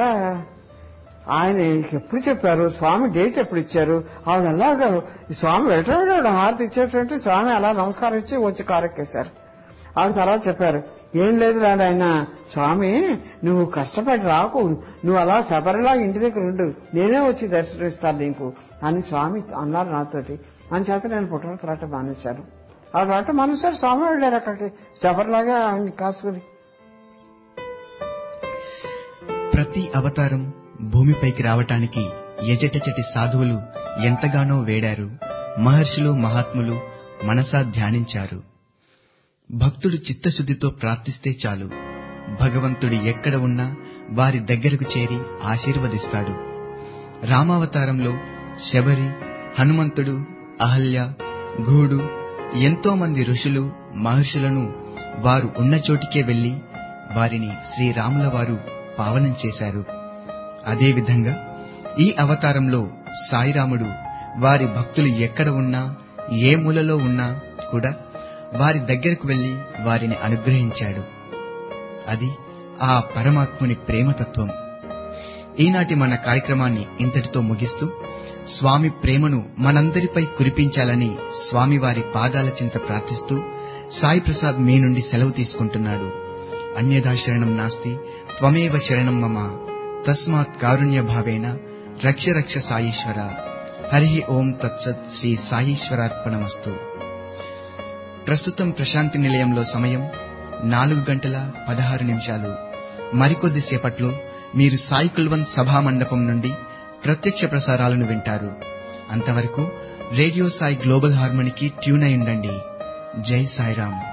ఆయన ఎప్పుడు చెప్పారు స్వామి డేట్ ఎప్పుడు ఇచ్చారు ఆవిడ అలాగా ఈ స్వామి వెళ్ళటం హారతి ఇచ్చేటువంటి స్వామి అలా నమస్కారం ఇచ్చి వచ్చి కారెక్కేశారు ఆవిడ తర్వాత చెప్పారు ఏం లేదు రాడు ఆయన స్వామి నువ్వు కష్టపడి రాకు నువ్వు అలా శబరిలా ఇంటి దగ్గర ఉండు నేనే వచ్చి దర్శనమిస్తాను నీకు అని స్వామి అన్నారు నాతోటి అని చేత నేను పుట్టపర్తి రాట మానేశాను ఆవిడ రాట మానేశారు స్వామి వెళ్ళారు అక్కడికి శబరిలాగా ఆయన కాసుకుని ప్రతి అవతారం భూమిపైకి రావటానికి ఎజటచటి సాధువులు ఎంతగానో వేడారు మహర్షులు మహాత్ములు మనసా ధ్యానించారు భక్తుడు చిత్తశుద్ధితో ప్రార్థిస్తే చాలు భగవంతుడు ఎక్కడ ఉన్నా వారి దగ్గరకు చేరి ఆశీర్వదిస్తాడు రామావతారంలో శబరి హనుమంతుడు అహల్య గూడు ఎంతో మంది ఋషులు మహర్షులను వారు ఉన్న చోటికే వెళ్లి వారిని శ్రీరాముల వారు పావనం చేశారు అదేవిధంగా ఈ అవతారంలో సాయిరాముడు వారి భక్తులు ఎక్కడ ఉన్నా ఏ మూలలో ఉన్నా కూడా వారి దగ్గరకు వెళ్లి వారిని అనుగ్రహించాడు అది ఆ పరమాత్ముని ప్రేమతత్వం ఈనాటి మన కార్యక్రమాన్ని ఇంతటితో ముగిస్తూ స్వామి ప్రేమను మనందరిపై కురిపించాలని స్వామివారి పాదాల చింత ప్రార్థిస్తూ సాయి ప్రసాద్ మీ నుండి సెలవు తీసుకుంటున్నాడు అన్యథా శరణం నాస్తి త్వమేవ శరణం మమ తస్మాత్ కారుణ్య భావేన రక్ష రక్ష సాయీశ్వర హరి ఓం తత్సత్ శ్రీ సాయీశ్వరార్పణమస్తు ప్రస్తుతం ప్రశాంతి నిలయంలో సమయం నాలుగు గంటల పదహారు నిమిషాలు మరికొద్ది సేపట్లో మీరు సాయి కుల్వంత్ సభా మండపం నుండి ప్రత్యక్ష ప్రసారాలను వింటారు అంతవరకు రేడియో సాయి గ్లోబల్ హార్మోనికి ట్యూన్ అయి ఉండండి జై సాయిరామ్